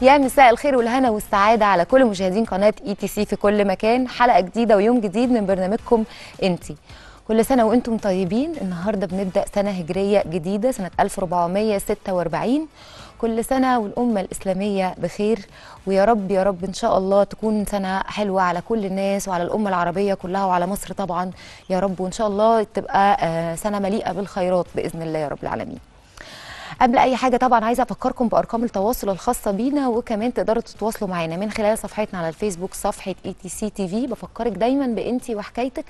يا مساء الخير والهنا والسعاده على كل مشاهدين قناه اي تي سي في كل مكان حلقه جديده ويوم جديد من برنامجكم انتي كل سنه وانتم طيبين النهارده بنبدا سنه هجريه جديده سنه 1446 كل سنه والامه الاسلاميه بخير ويا رب يا رب ان شاء الله تكون سنه حلوه على كل الناس وعلى الامه العربيه كلها وعلى مصر طبعا يا رب وان شاء الله تبقى آه، سنه مليئه بالخيرات باذن الله يا رب العالمين قبل اي حاجه طبعا عايزه افكركم بارقام التواصل الخاصه بينا وكمان تقدروا تتواصلوا معانا من خلال صفحتنا على الفيسبوك صفحه اي تي سي تي في بفكرك دايما بانتي وحكايتك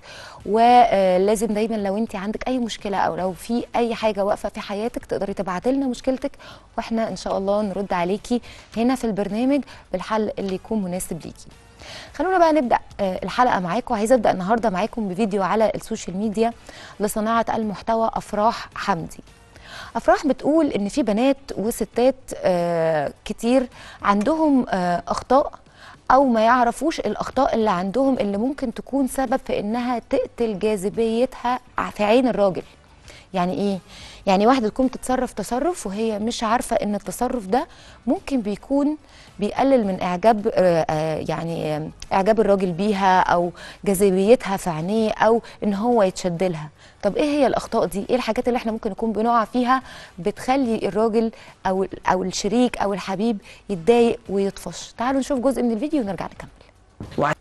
ولازم دايما لو انت عندك اي مشكله او لو في اي حاجه واقفه في حياتك تقدري تبعتي لنا مشكلتك واحنا ان شاء الله نرد عليكي هنا في البرنامج بالحل اللي يكون مناسب ليكي خلونا بقى نبدا آه، الحلقه معاكم عايزه ابدا النهارده معاكم بفيديو على السوشيال ميديا لصناعه المحتوى افراح حمدي افراح بتقول ان في بنات وستات آه، كتير عندهم آه، اخطاء او ما يعرفوش الاخطاء اللي عندهم اللي ممكن تكون سبب في انها تقتل جاذبيتها في عين الراجل يعني ايه يعني واحده تكون تتصرف تصرف وهي مش عارفه ان التصرف ده ممكن بيكون بيقلل من اعجاب آه، آه، يعني آه، اعجاب الراجل بيها او جاذبيتها في عينيه او ان هو يتشد لها طب ايه هي الاخطاء دي ايه الحاجات اللي احنا ممكن نكون بنقع فيها بتخلي الراجل او او الشريك او الحبيب يتضايق ويطفش تعالوا نشوف جزء من الفيديو ونرجع نكمل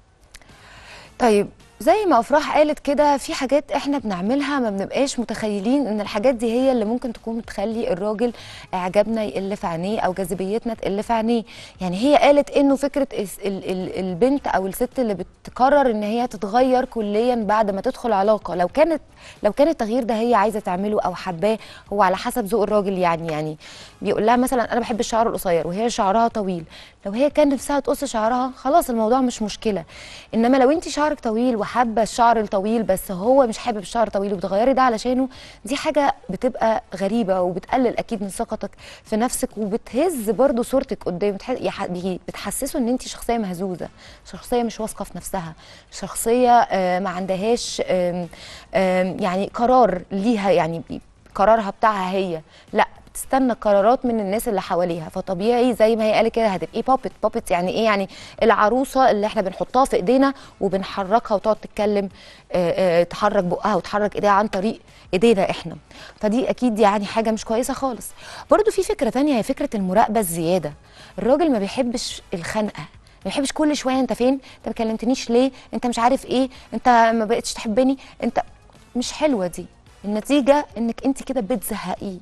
طيب زي ما افراح قالت كده في حاجات احنا بنعملها ما بنبقاش متخيلين ان الحاجات دي هي اللي ممكن تكون بتخلي الراجل اعجابنا يقل في عينيه او جاذبيتنا تقل في عينيه يعني هي قالت انه فكره الس- ال ال البنت او الست اللي بتقرر ان هي تتغير كليا بعد ما تدخل علاقه لو كانت لو كان التغيير ده هي عايزه تعمله او حباه هو على حسب ذوق الراجل يعني يعني بيقول لها مثلا انا بحب الشعر القصير وهي شعرها طويل لو هي كان نفسها تقص شعرها خلاص الموضوع مش مشكله انما لو انت شعرك طويل وحابه الشعر الطويل بس هو مش حابب الشعر الطويل وبتغيري ده علشانه دي حاجه بتبقى غريبه وبتقلل اكيد من ثقتك في نفسك وبتهز برضو صورتك قدام بتح- يح- بي- بتحسسه ان انت شخصيه مهزوزه شخصيه مش واثقه في نفسها شخصيه آه، ما عندهاش آم، آم، يعني قرار ليها يعني بي- قرارها بتاعها هي لا بتستنى قرارات من الناس اللي حواليها فطبيعي زي ما هي قالت كده هتبقي بابت بابت يعني ايه يعني العروسه اللي احنا بنحطها في ايدينا وبنحركها وتقعد تتكلم آه، آه، تحرك بقها وتحرك ايديها عن طريق ايدينا احنا فدي اكيد يعني حاجه مش كويسه خالص برضو في فكره تانية هي فكره المراقبه الزياده الراجل ما بيحبش الخنقه ما بيحبش كل شويه انت فين انت ما كلمتنيش ليه انت مش عارف ايه انت ما بقتش تحبني انت مش حلوه دي النتيجه انك انت كده بتزهقيه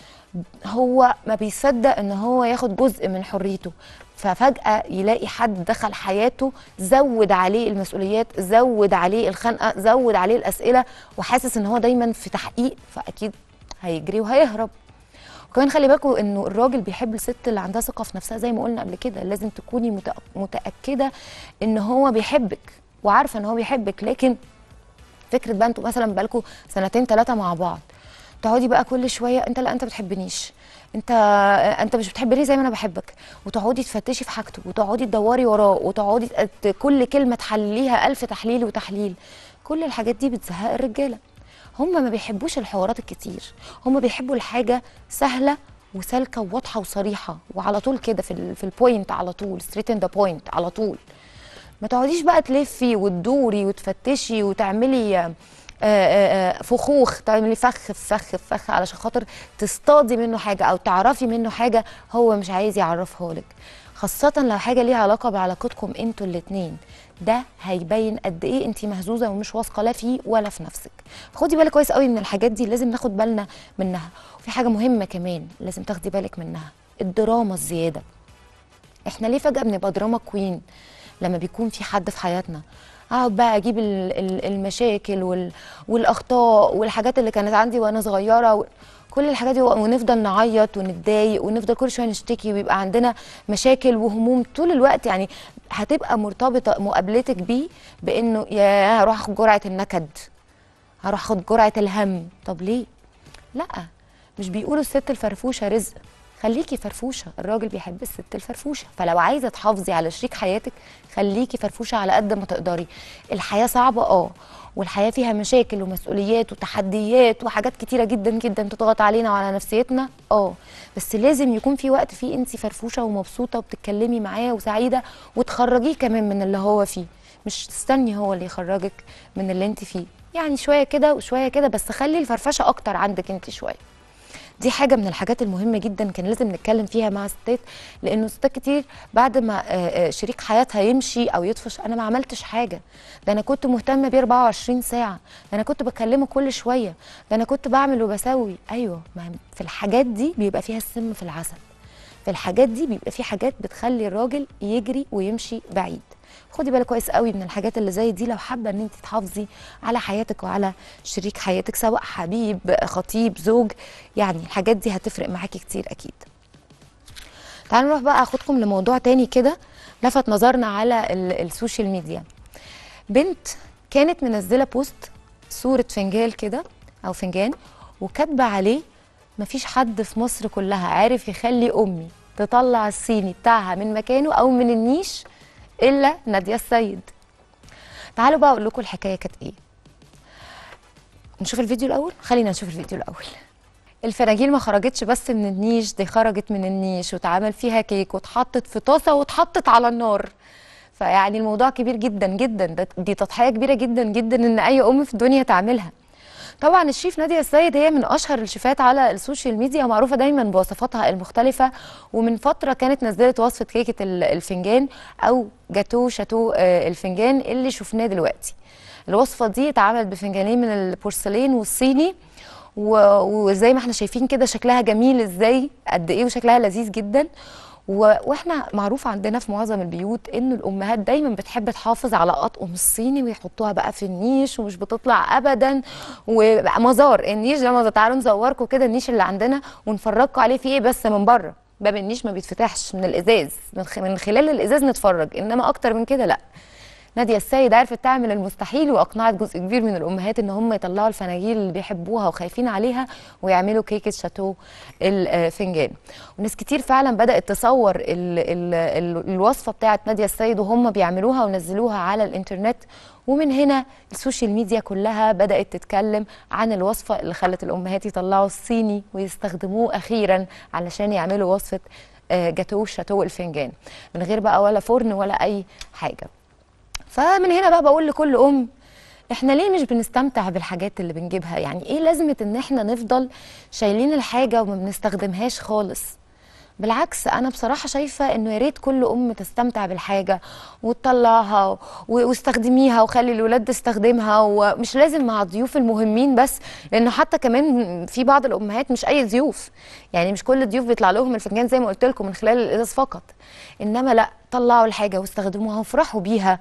هو ما بيصدق ان هو ياخد جزء من حريته ففجأة يلاقي حد دخل حياته زود عليه المسؤوليات زود عليه الخنقة زود عليه الأسئلة وحاسس ان هو دايما في تحقيق فأكيد هيجري وهيهرب وكمان خلي بالكم انه الراجل بيحب الست اللي عندها ثقه في نفسها زي ما قلنا قبل كده لازم تكوني متأ- متاكده ان هو بيحبك وعارفه ان هو بيحبك لكن فكره بقى انتوا مثلا بقالكم سنتين ثلاثه مع بعض تقعدي بقى كل شويه انت لا انت بتحبنيش انت انت مش بتحبني زي ما انا بحبك وتقعدي تفتشي في حاجته وتقعدي تدوري وراه وتقعدي ت- كل كلمه تحلليها ألف تحليل وتحليل كل الحاجات دي بتزهق الرجاله هم ما بيحبوش الحوارات الكتير هم بيحبوا الحاجه سهله وسالكه وواضحه وصريحه وعلى طول كده في ال في البوينت على طول ستريت ان ذا بوينت على طول ما تقعديش بقى تلفي وتدوري وتفتشي وتعملي آه، آه، آه، فخوخ تعملي فخ في فخ في فخ علشان خاطر تصطادي منه حاجه او تعرفي منه حاجه هو مش عايز يعرفها لك خاصة لو حاجة ليها علاقة بعلاقتكم انتوا الاتنين ده هيبين قد ايه انت مهزوزة ومش واثقة لا فيه ولا في نفسك خدي بالك كويس قوي من الحاجات دي لازم ناخد بالنا منها وفي حاجة مهمة كمان لازم تاخدي بالك منها الدراما الزيادة احنا ليه فجأة بنبقى دراما كوين لما بيكون في حد في حياتنا اقعد بقى اجيب ال- ال- المشاكل وال- والاخطاء والحاجات اللي كانت عندي وانا صغيره و- كل الحاجات دي ونفضل نعيط ونتضايق ونفضل كل شويه نشتكي ويبقى عندنا مشاكل وهموم طول الوقت يعني هتبقى مرتبطه مقابلتك بيه بانه يا هروح اخد جرعه النكد هروح اخد جرعه الهم طب ليه لا مش بيقولوا الست الفرفوشه رزق خليكي فرفوشه الراجل بيحب الست الفرفوشه فلو عايزه تحافظي على شريك حياتك خليكي فرفوشه على قد ما تقدري الحياه صعبه اه والحياه فيها مشاكل ومسؤوليات وتحديات وحاجات كتيره جدا جدا تضغط علينا وعلى نفسيتنا اه بس لازم يكون في وقت فيه انت فرفوشه ومبسوطه وبتتكلمي معاه وسعيده وتخرجيه كمان من اللي هو فيه مش تستني هو اللي يخرجك من اللي انت فيه يعني شويه كده وشويه كده بس خلي الفرفشه اكتر عندك انت شويه دي حاجه من الحاجات المهمه جدا كان لازم نتكلم فيها مع الستات لانه ستات كتير بعد ما آه، آه، شريك حياتها يمشي او يطفش انا ما عملتش حاجه ده انا كنت مهتمه بيه 24 ساعه ده انا كنت بكلمه كل شويه ده انا كنت بعمل وبسوي ايوه ما في الحاجات دي بيبقى فيها السم في العسل في الحاجات دي بيبقى في حاجات بتخلي الراجل يجري ويمشي بعيد خدي بالك كويس قوي من الحاجات اللي زي دي لو حابه ان انت تحافظي على حياتك وعلى شريك حياتك سواء حبيب خطيب زوج يعني الحاجات دي هتفرق معاكي كتير اكيد تعالوا نروح بقى اخدكم لموضوع تاني كده لفت نظرنا على ال- السوشيال ميديا بنت كانت منزله بوست صوره فنجان كده او فنجان وكاتبه عليه مفيش حد في مصر كلها عارف يخلي امي تطلع الصيني بتاعها من مكانه او من النيش الا ناديه السيد تعالوا بقى اقول لكم الحكايه كانت ايه نشوف الفيديو الاول خلينا نشوف الفيديو الاول الفناجيل ما خرجتش بس من النيش دي خرجت من النيش واتعمل فيها كيك واتحطت في طاسه واتحطت على النار فيعني الموضوع كبير جدا جدا ده دي تضحيه كبيره جدا جدا ان اي ام في الدنيا تعملها طبعا الشيف نادية السيد هي من اشهر الشيفات على السوشيال ميديا معروفه دايما بوصفاتها المختلفه ومن فتره كانت نزلت وصفه كيكه ال- الفنجان او جاتو شاتو آه، الفنجان اللي شفناه دلوقتي الوصفه دي اتعملت بفنجانين من البورسلين والصيني و- وزي ما احنا شايفين كده شكلها جميل ازاي قد ايه وشكلها لذيذ جدا و- واحنا معروف عندنا في معظم البيوت ان الامهات دايما بتحب تحافظ على اطقم الصيني ويحطوها بقى في النيش ومش بتطلع ابدا ومزار النيش ده مزار تعالوا نزوركم كده النيش اللي عندنا ونفرجكم عليه فيه ايه بس من بره باب النيش ما بيتفتحش من الازاز من خ- من خلال الازاز نتفرج انما اكتر من كده لا نادية السيد عرفت تعمل المستحيل واقنعت جزء كبير من الامهات ان هم يطلعوا الفناجيل اللي بيحبوها وخايفين عليها ويعملوا كيكه شاتو الفنجان وناس كتير فعلا بدات تصور ال ال ال الوصفه بتاعت نادية السيد وهم بيعملوها ونزلوها على الانترنت ومن هنا السوشيال ميديا كلها بدات تتكلم عن الوصفه اللي خلت الامهات يطلعوا الصيني ويستخدموه اخيرا علشان يعملوا وصفه آه، جاتو شاتو الفنجان من غير بقى ولا فرن ولا اي حاجه فمن هنا بقى بقول لكل ام احنا ليه مش بنستمتع بالحاجات اللي بنجيبها يعني ايه لازمه ان احنا نفضل شايلين الحاجه وما بنستخدمهاش خالص بالعكس انا بصراحه شايفه انه يا ريت كل ام تستمتع بالحاجه وتطلعها و- واستخدميها وخلي الولاد تستخدمها ومش لازم مع الضيوف المهمين بس لانه حتى كمان في بعض الامهات مش اي ضيوف يعني مش كل الضيوف بيطلع لهم الفنجان زي ما قلت لكم من خلال الازاز فقط انما لا طلعوا الحاجه واستخدموها وافرحوا بيها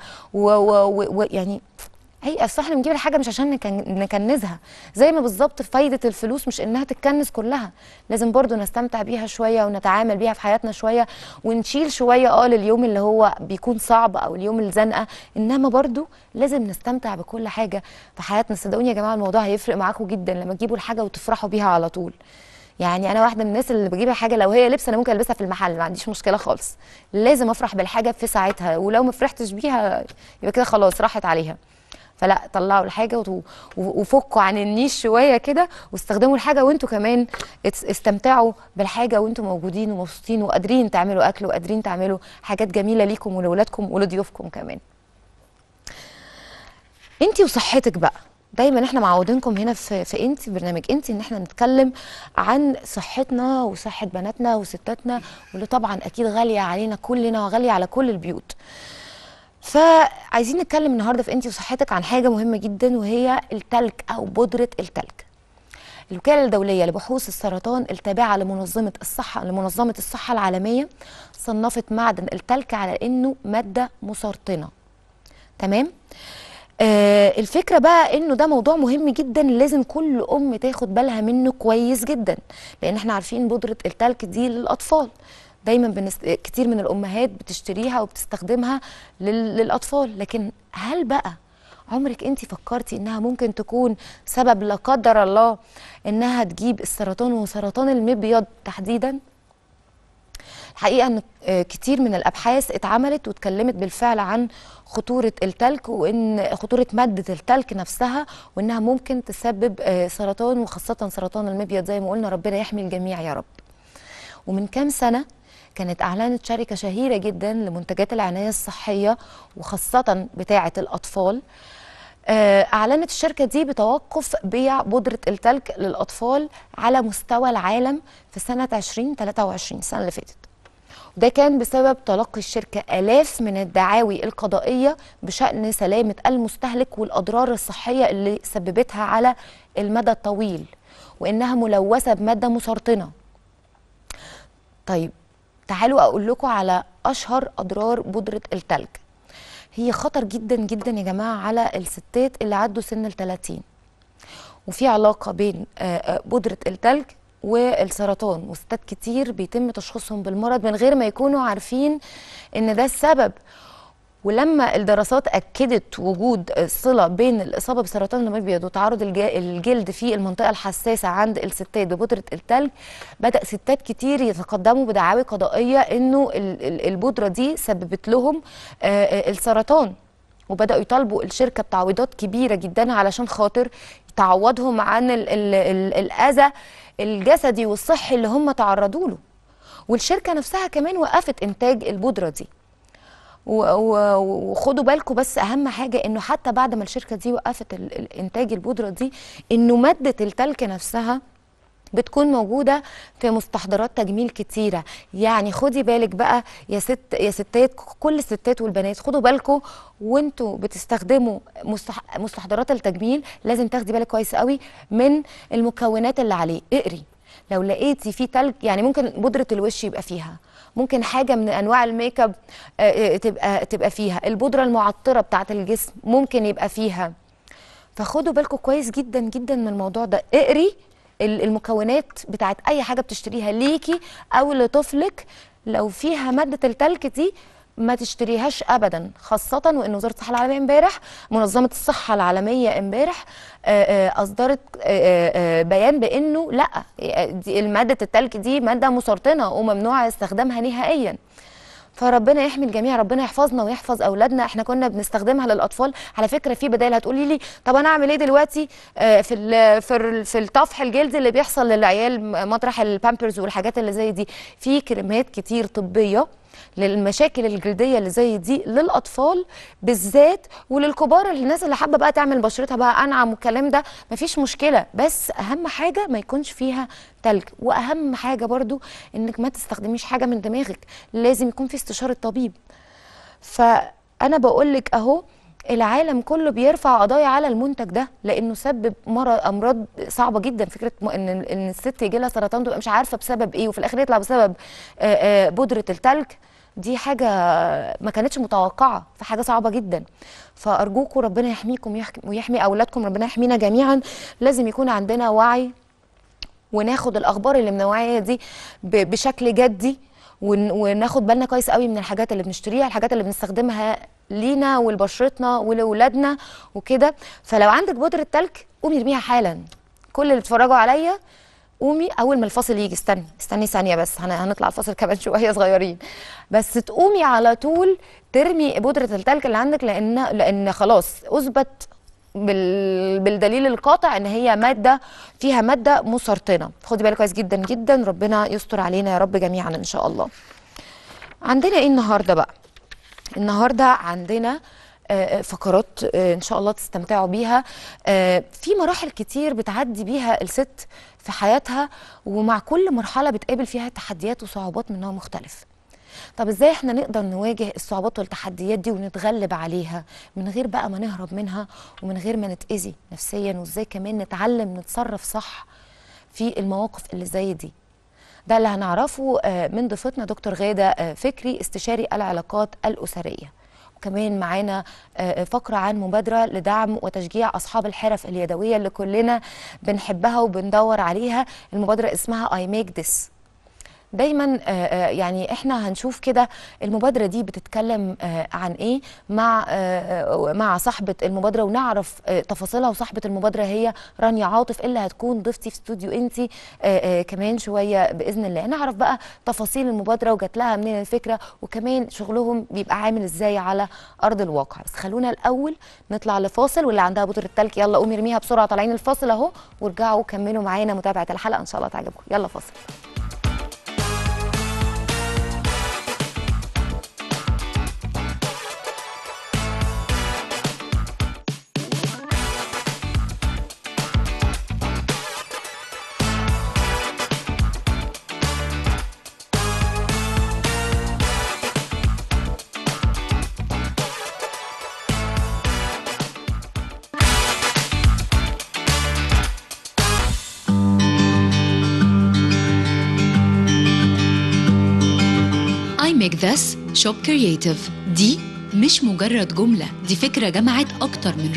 ويعني هي اصل احنا بنجيب الحاجه مش عشان نكن- نكنزها زي ما بالظبط فايده الفلوس مش انها تتكنز كلها لازم برضو نستمتع بيها شويه ونتعامل بيها في حياتنا شويه ونشيل شويه اه لليوم اللي هو بيكون صعب او اليوم الزنقه انما برضو لازم نستمتع بكل حاجه في حياتنا صدقوني يا جماعه الموضوع هيفرق معاكم جدا لما تجيبوا الحاجه وتفرحوا بيها على طول يعني انا واحده من الناس اللي بجيب الحاجه لو هي لبس انا ممكن البسها في المحل ما عنديش مشكله خالص لازم افرح بالحاجه في ساعتها ولو ما فرحتش بيها يبقى كده خلاص راحت عليها فلا طلعوا الحاجه وت- و- وفكوا عن النيش شويه كده واستخدموا الحاجه وانتوا كمان ات- استمتعوا بالحاجه وانتوا موجودين ومبسوطين وقادرين تعملوا اكل وقادرين تعملوا حاجات جميله ليكم ولولادكم ولضيوفكم كمان انت وصحتك بقى دايما احنا معودينكم هنا في في انت برنامج انت ان احنا نتكلم عن صحتنا وصحه بناتنا وستاتنا واللي طبعا اكيد غاليه علينا كلنا وغاليه على كل البيوت فعايزين نتكلم النهارده في انت وصحتك عن حاجه مهمه جدا وهي التلج او بودره التلج الوكاله الدوليه لبحوث السرطان التابعه لمنظمه الصحه لمنظمه الصحه العالميه صنفت معدن التلج على انه ماده مسرطنه تمام آه الفكره بقى انه ده موضوع مهم جدا لازم كل ام تاخد بالها منه كويس جدا لان احنا عارفين بودره التلج دي للاطفال دايما بنست... كتير من الامهات بتشتريها وبتستخدمها لل... للاطفال لكن هل بقى عمرك انت فكرتي انها ممكن تكون سبب لا قدر الله انها تجيب السرطان وسرطان المبيض تحديدا الحقيقه ان آه، كتير من الابحاث اتعملت واتكلمت بالفعل عن خطوره التلك وان خطوره ماده التلك نفسها وانها ممكن تسبب آه، سرطان وخاصه سرطان المبيض زي ما قلنا ربنا يحمي الجميع يا رب ومن كام سنه كانت اعلنت شركه شهيره جدا لمنتجات العنايه الصحيه وخاصه بتاعه الاطفال آه، اعلنت الشركه دي بتوقف بيع بودره التلك للاطفال على مستوى العالم في سنه 2023 السنه اللي فاتت ده كان بسبب تلقي الشركة آلاف من الدعاوي القضائية بشأن سلامة المستهلك والأضرار الصحية اللي سببتها على المدى الطويل وإنها ملوثة بمادة مسرطنة طيب تعالوا أقول لكم على أشهر أضرار بودرة التلج هي خطر جدا جدا يا جماعة على الستات اللي عدوا سن ال 30 وفي علاقة بين آه، آه، بودرة التلج والسرطان وستات كتير بيتم تشخيصهم بالمرض من غير ما يكونوا عارفين ان ده السبب ولما الدراسات اكدت وجود صله بين الاصابه بسرطان المبيض وتعرض الج- الجلد في المنطقه الحساسه عند الستات ببودره التلج بدا ستات كتير يتقدموا بدعاوي قضائيه انه ال- ال- البودره دي سببت لهم آه، آه، السرطان وبداوا يطالبوا الشركه بتعويضات كبيره جدا علشان خاطر تعوضهم عن ال ال ال الاذى الجسدي والصحي اللي هم تعرضوا له والشركه نفسها كمان وقفت انتاج البودره دي و- و- وخدوا بالكم بس اهم حاجه انه حتى بعد ما الشركه دي وقفت ال- ال- انتاج البودره دي انه ماده التلك نفسها بتكون موجوده في مستحضرات تجميل كتيره يعني خدي بالك بقى يا ست يا ستات كل الستات والبنات خدوا بالكم وانتوا بتستخدموا مستح- مستحضرات التجميل لازم تاخدي بالك كويس قوي من المكونات اللي عليه اقري لو لقيتي فيه تلج يعني ممكن بودره الوش يبقى فيها ممكن حاجه من انواع الميك اب آه، آه، تبقى تبقى فيها البودره المعطره بتاعه الجسم ممكن يبقى فيها فخدوا بالكم كويس جدا جدا من الموضوع ده اقري ال- المكونات بتاعت اي حاجه بتشتريها ليكي او لطفلك لو فيها ماده التلك دي ما تشتريهاش ابدا خاصه وان وزاره الصحه العالميه امبارح منظمه الصحه العالميه امبارح آه، آه، اصدرت آه، آه، بيان بانه لا آه، دي ماده التلك دي ماده مسرطنه وممنوع استخدامها نهائيا فربنا يحمي الجميع ربنا يحفظنا ويحفظ اولادنا احنا كنا بنستخدمها للاطفال على فكره في بدائل هتقولي لي طب انا اعمل ايه دلوقتي آه، في ال- في ال- في الطفح الجلدي اللي بيحصل للعيال م- مطرح البامبرز والحاجات اللي زي دي في كريمات كتير طبيه للمشاكل الجلديه اللي زي دي للاطفال بالذات وللكبار الناس اللي حابه بقى تعمل بشرتها بقى انعم والكلام ده مفيش مشكله بس اهم حاجه ما يكونش فيها تلج واهم حاجه برضو انك ما تستخدميش حاجه من دماغك لازم يكون في استشاره طبيب فانا بقول لك اهو العالم كله بيرفع قضايا على المنتج ده لانه سبب مرض امراض صعبه جدا فكره م- ان ان الست يجي لها سرطان تبقى مش عارفه بسبب ايه وفي الاخر يطلع بسبب آه، آه، بودره التلج دي حاجه ما كانتش متوقعه فحاجه صعبه جدا فارجوكم ربنا يحميكم ويحك- ويحمي اولادكم ربنا يحمينا جميعا لازم يكون عندنا وعي وناخد الاخبار اللي من النوعيه دي ب- بشكل جدي ون- وناخد بالنا كويس قوي من الحاجات اللي بنشتريها الحاجات اللي بنستخدمها لينا ولبشرتنا ولولادنا وكده فلو عندك بودره تلج قومي ارميها حالا كل اللي اتفرجوا عليا قومي اول ما الفاصل يجي استني استني ثانيه بس هن- هنطلع الفاصل كمان شويه صغيرين بس تقومي على طول ترمي بودره التلج اللي عندك لان لان خلاص اثبت بال... بالدليل القاطع ان هي ماده فيها ماده مسرطنه خدي بالك كويس جدا جدا ربنا يستر علينا يا رب جميعا ان شاء الله عندنا ايه النهارده بقى النهارده عندنا آه، فقرات آه، ان شاء الله تستمتعوا بيها آه، في مراحل كتير بتعدي بيها الست في حياتها ومع كل مرحله بتقابل فيها تحديات وصعوبات من نوع مختلف طب ازاي احنا نقدر نواجه الصعوبات والتحديات دي ونتغلب عليها من غير بقى ما نهرب منها ومن غير ما نتأذي نفسيا وازاي كمان نتعلم نتصرف صح في المواقف اللي زي دي ده اللي هنعرفه آه، من ضيفتنا دكتور غادة آه، فكري استشاري العلاقات الأسرية وكمان معانا آه، فقرة عن مبادرة لدعم وتشجيع أصحاب الحرف اليدوية اللي كلنا بنحبها وبندور عليها المبادرة اسمها I make this دايما آه، آه، يعني احنا هنشوف كده المبادره دي بتتكلم آه، عن ايه مع آه، آه، مع صاحبه المبادره ونعرف آه، تفاصيلها وصاحبه المبادره هي رانيا عاطف اللي هتكون ضيفتي في استوديو انتي آه، آه، كمان شويه باذن الله نعرف بقى تفاصيل المبادره وجات لها منين الفكره وكمان شغلهم بيبقى عامل ازاي على ارض الواقع بس خلونا الاول نطلع لفاصل واللي عندها بودره التلج يلا قومي ارميها بسرعه طالعين الفاصل اهو وارجعوا كملوا معانا متابعه الحلقه ان شاء الله تعجبكم يلا فاصل I make this shop creative دي مش مجرد جملة دي فكرة جمعت أكتر من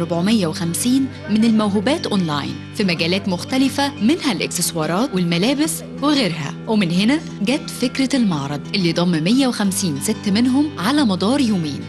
450 من الموهوبات أونلاين في مجالات مختلفة منها الإكسسوارات والملابس وغيرها ومن هنا جت فكرة المعرض اللي ضم 150 ست منهم على مدار يومين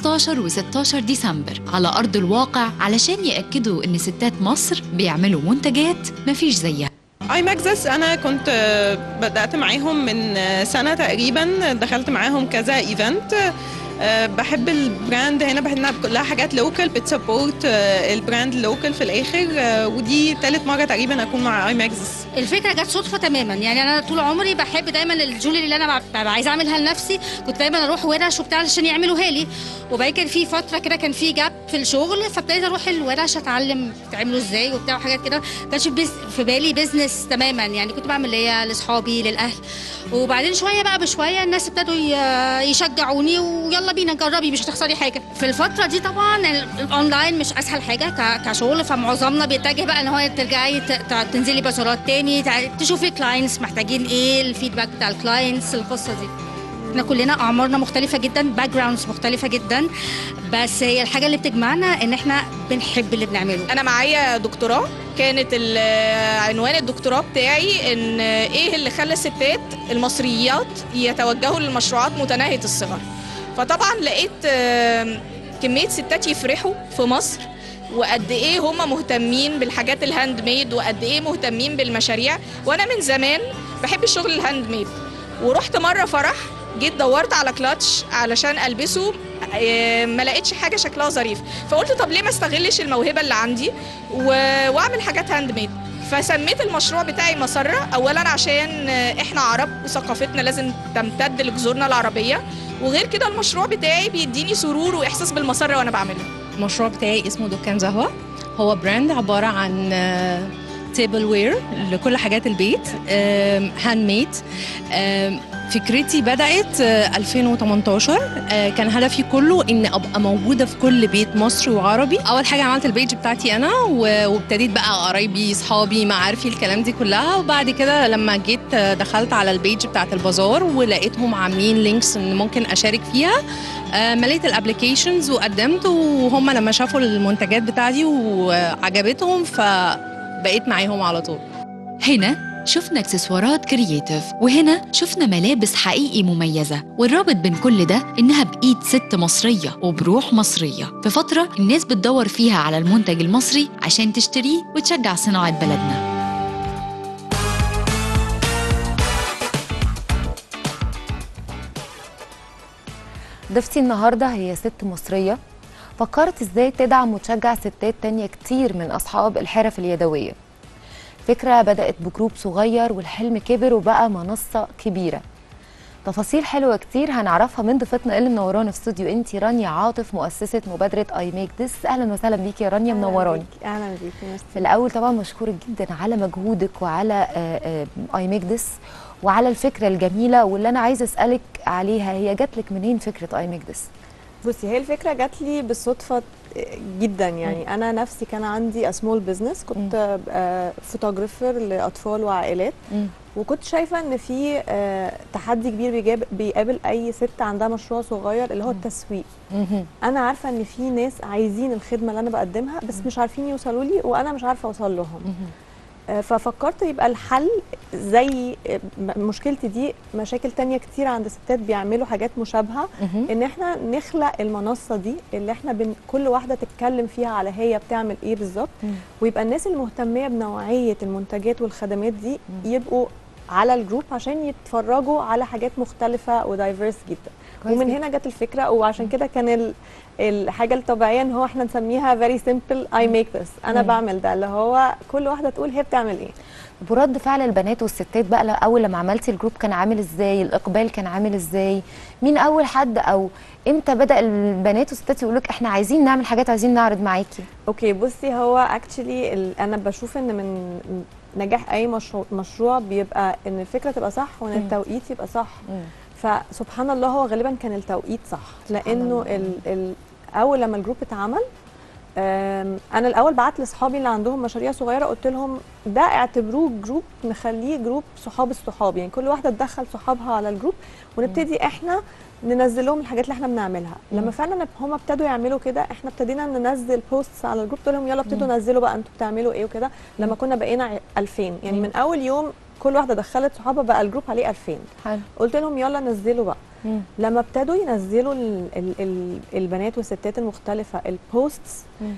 15 و16 ديسمبر على أرض الواقع علشان يأكدوا إن ستات مصر بيعملوا منتجات مفيش زيها اي ماكزس انا كنت آه، بدات معاهم من آه، سنه تقريبا دخلت معاهم كذا ايفنت آه، بحب البراند هنا بحب انها كلها حاجات لوكال بتسبورت البراند لوكال في الاخر آه، ودي ثالث مره تقريبا اكون مع اي ماكزس الفكره جت صدفه تماما يعني انا طول عمري بحب دايما الجولري اللي انا ببقى عايزه اعملها لنفسي كنت دايما اروح ورش وبتاع عشان يعملوها لي وبعدين كان في فتره كده كان في جاب في الشغل فابتديت اروح الورش اتعلم بتعملوا ازاي وبتاع وحاجات كده ما كانش بيز- في بالي بيزنس تماما يعني كنت بعمل ليا لاصحابي للاهل وبعدين شويه بقى بشويه الناس ابتدوا ي- يشجعوني ويلا بينا جربي مش هتخسري حاجه في الفتره دي طبعا ال- الاونلاين مش اسهل حاجه ك- كشغل فمعظمنا بيتجه بقى ان هو ترجعي ت- ت- تنزلي بازارات تاني تع- تشوفي كلاينتس محتاجين ايه الفيدباك بتاع الكلاينتس القصه دي احنا كلنا اعمارنا مختلفه جدا باك جراوندز مختلفه جدا بس هي الحاجه اللي بتجمعنا ان احنا بنحب اللي بنعمله انا معايا دكتوراه كانت ال- عنوان الدكتوراه بتاعي ان ايه اللي خلى الستات المصريات يتوجهوا للمشروعات متناهيه الصغر فطبعا لقيت آم، كميه ستات يفرحوا في مصر وقد ايه هم مهتمين بالحاجات الهاند ميد وقد ايه مهتمين بالمشاريع وانا من زمان بحب الشغل الهاند ميد ورحت مره فرح جيت دورت على كلاتش علشان البسه آه، ما لقيتش حاجه شكلها ظريف فقلت طب ليه ما استغلش الموهبه اللي عندي و... واعمل حاجات هاند ميد فسميت المشروع بتاعي مسرة اولا عشان آه، احنا عرب وثقافتنا لازم تمتد لجذورنا العربيه وغير كده المشروع بتاعي بيديني سرور واحساس بالمسره وانا بعمله المشروع بتاعي اسمه دكان زهوة هو براند عبارة عن تيبل وير لكل حاجات البيت هاند ميد فكرتي بدأت آه، 2018 آه، كان هدفي كله إن أبقى موجودة في كل بيت مصري وعربي أول حاجة عملت البيج بتاعتي أنا و- وابتديت بقى قرايبي صحابي معارفي الكلام دي كلها وبعد كده لما جيت آه، دخلت على البيج بتاعت البازار ولقيتهم عاملين لينكس إن ممكن أشارك فيها آه، مليت الابلكيشنز وقدمت وهم لما شافوا المنتجات بتاعتي وعجبتهم فبقيت معاهم على طول هنا شفنا اكسسوارات كرييتيف وهنا شفنا ملابس حقيقي مميزة والرابط بين كل ده إنها بإيد ست مصرية وبروح مصرية في فترة الناس بتدور فيها على المنتج المصري عشان تشتريه وتشجع صناعة بلدنا ضيفتي النهارده هي ست مصريه فكرت ازاي تدعم وتشجع ستات تانية كتير من اصحاب الحرف اليدويه فكره بدات بجروب صغير والحلم كبر وبقى منصه كبيره تفاصيل حلوه كتير هنعرفها من ضيفتنا اللي منورانا في استوديو انتي رانيا عاطف مؤسسه مبادره اي ميك ذس اهلا وسهلا بيكي يا رانيا منوراني اهلا بيكي ميرسي. في الاول طبعا مشكوره جدا على مجهودك وعلى اي ميك ذس وعلى الفكره الجميله واللي انا عايزه اسالك عليها هي جات لك منين فكره اي ميك ذس بصي هي الفكره جات لي بالصدفه جدا يعني انا نفسي كان عندي سمول بزنس كنت فوتوغرافر لاطفال وعائلات وكنت شايفه ان في آه، تحدي كبير بيجاب بيقابل اي ست عندها مشروع صغير اللي هو التسويق انا عارفه ان في ناس عايزين الخدمه اللي انا بقدمها بس مش عارفين يوصلوا لي وانا مش عارفه اوصل لهم آه، ففكرت يبقى الحل زي آه، م- مشكلتي دي مشاكل تانية كتير عند ستات بيعملوا حاجات مشابهة مهم. ان احنا نخلق المنصة دي اللي احنا بن كل واحدة تتكلم فيها على هي بتعمل ايه بالظبط مم. ويبقى الناس المهتمية بنوعية المنتجات والخدمات دي يبقوا على الجروب عشان يتفرجوا على حاجات مختلفة ودايفيرس جدا كويس ومن جدا. هنا جت الفكرة وعشان كده كان ال الحاجة الطبيعية ان هو احنا نسميها very simple I make this انا مم. بعمل ده اللي هو كل واحدة تقول هي بتعمل ايه ورد فعل البنات والستات بقى ل- اول لما عملتي الجروب كان عامل ازاي الاقبال كان عامل ازاي مين اول حد او امتى بدا البنات والستات يقولوا لك احنا عايزين نعمل حاجات عايزين نعرض معاكي اوكي بصي هو اكشلي انا بشوف ان من نجاح اي مشروع, مشروع بيبقى ان الفكره تبقى صح وان مم. التوقيت يبقى صح مم. فسبحان الله هو غالبا كان التوقيت صح لانه الله. ال ال اول لما الجروب اتعمل آم، انا الاول بعت لاصحابي اللي عندهم مشاريع صغيره قلت لهم ده اعتبروه جروب نخليه جروب صحاب الصحاب يعني كل واحده تدخل صحابها على الجروب ونبتدي احنا ننزل لهم الحاجات اللي احنا بنعملها مم. لما فعلا هم ابتدوا يعملوا كده احنا ابتدينا ننزل بوستس على الجروب قلت لهم يلا ابتدوا نزلوا بقى انتوا بتعملوا ايه وكده لما كنا بقينا ع- 2000 يعني مم. من اول يوم كل واحده دخلت صحابها بقى الجروب عليه 2000 حلو قلت لهم يلا نزلوا بقى مم. لما ابتدوا ينزلوا ال ال ال البنات والستات المختلفه البوستس مم.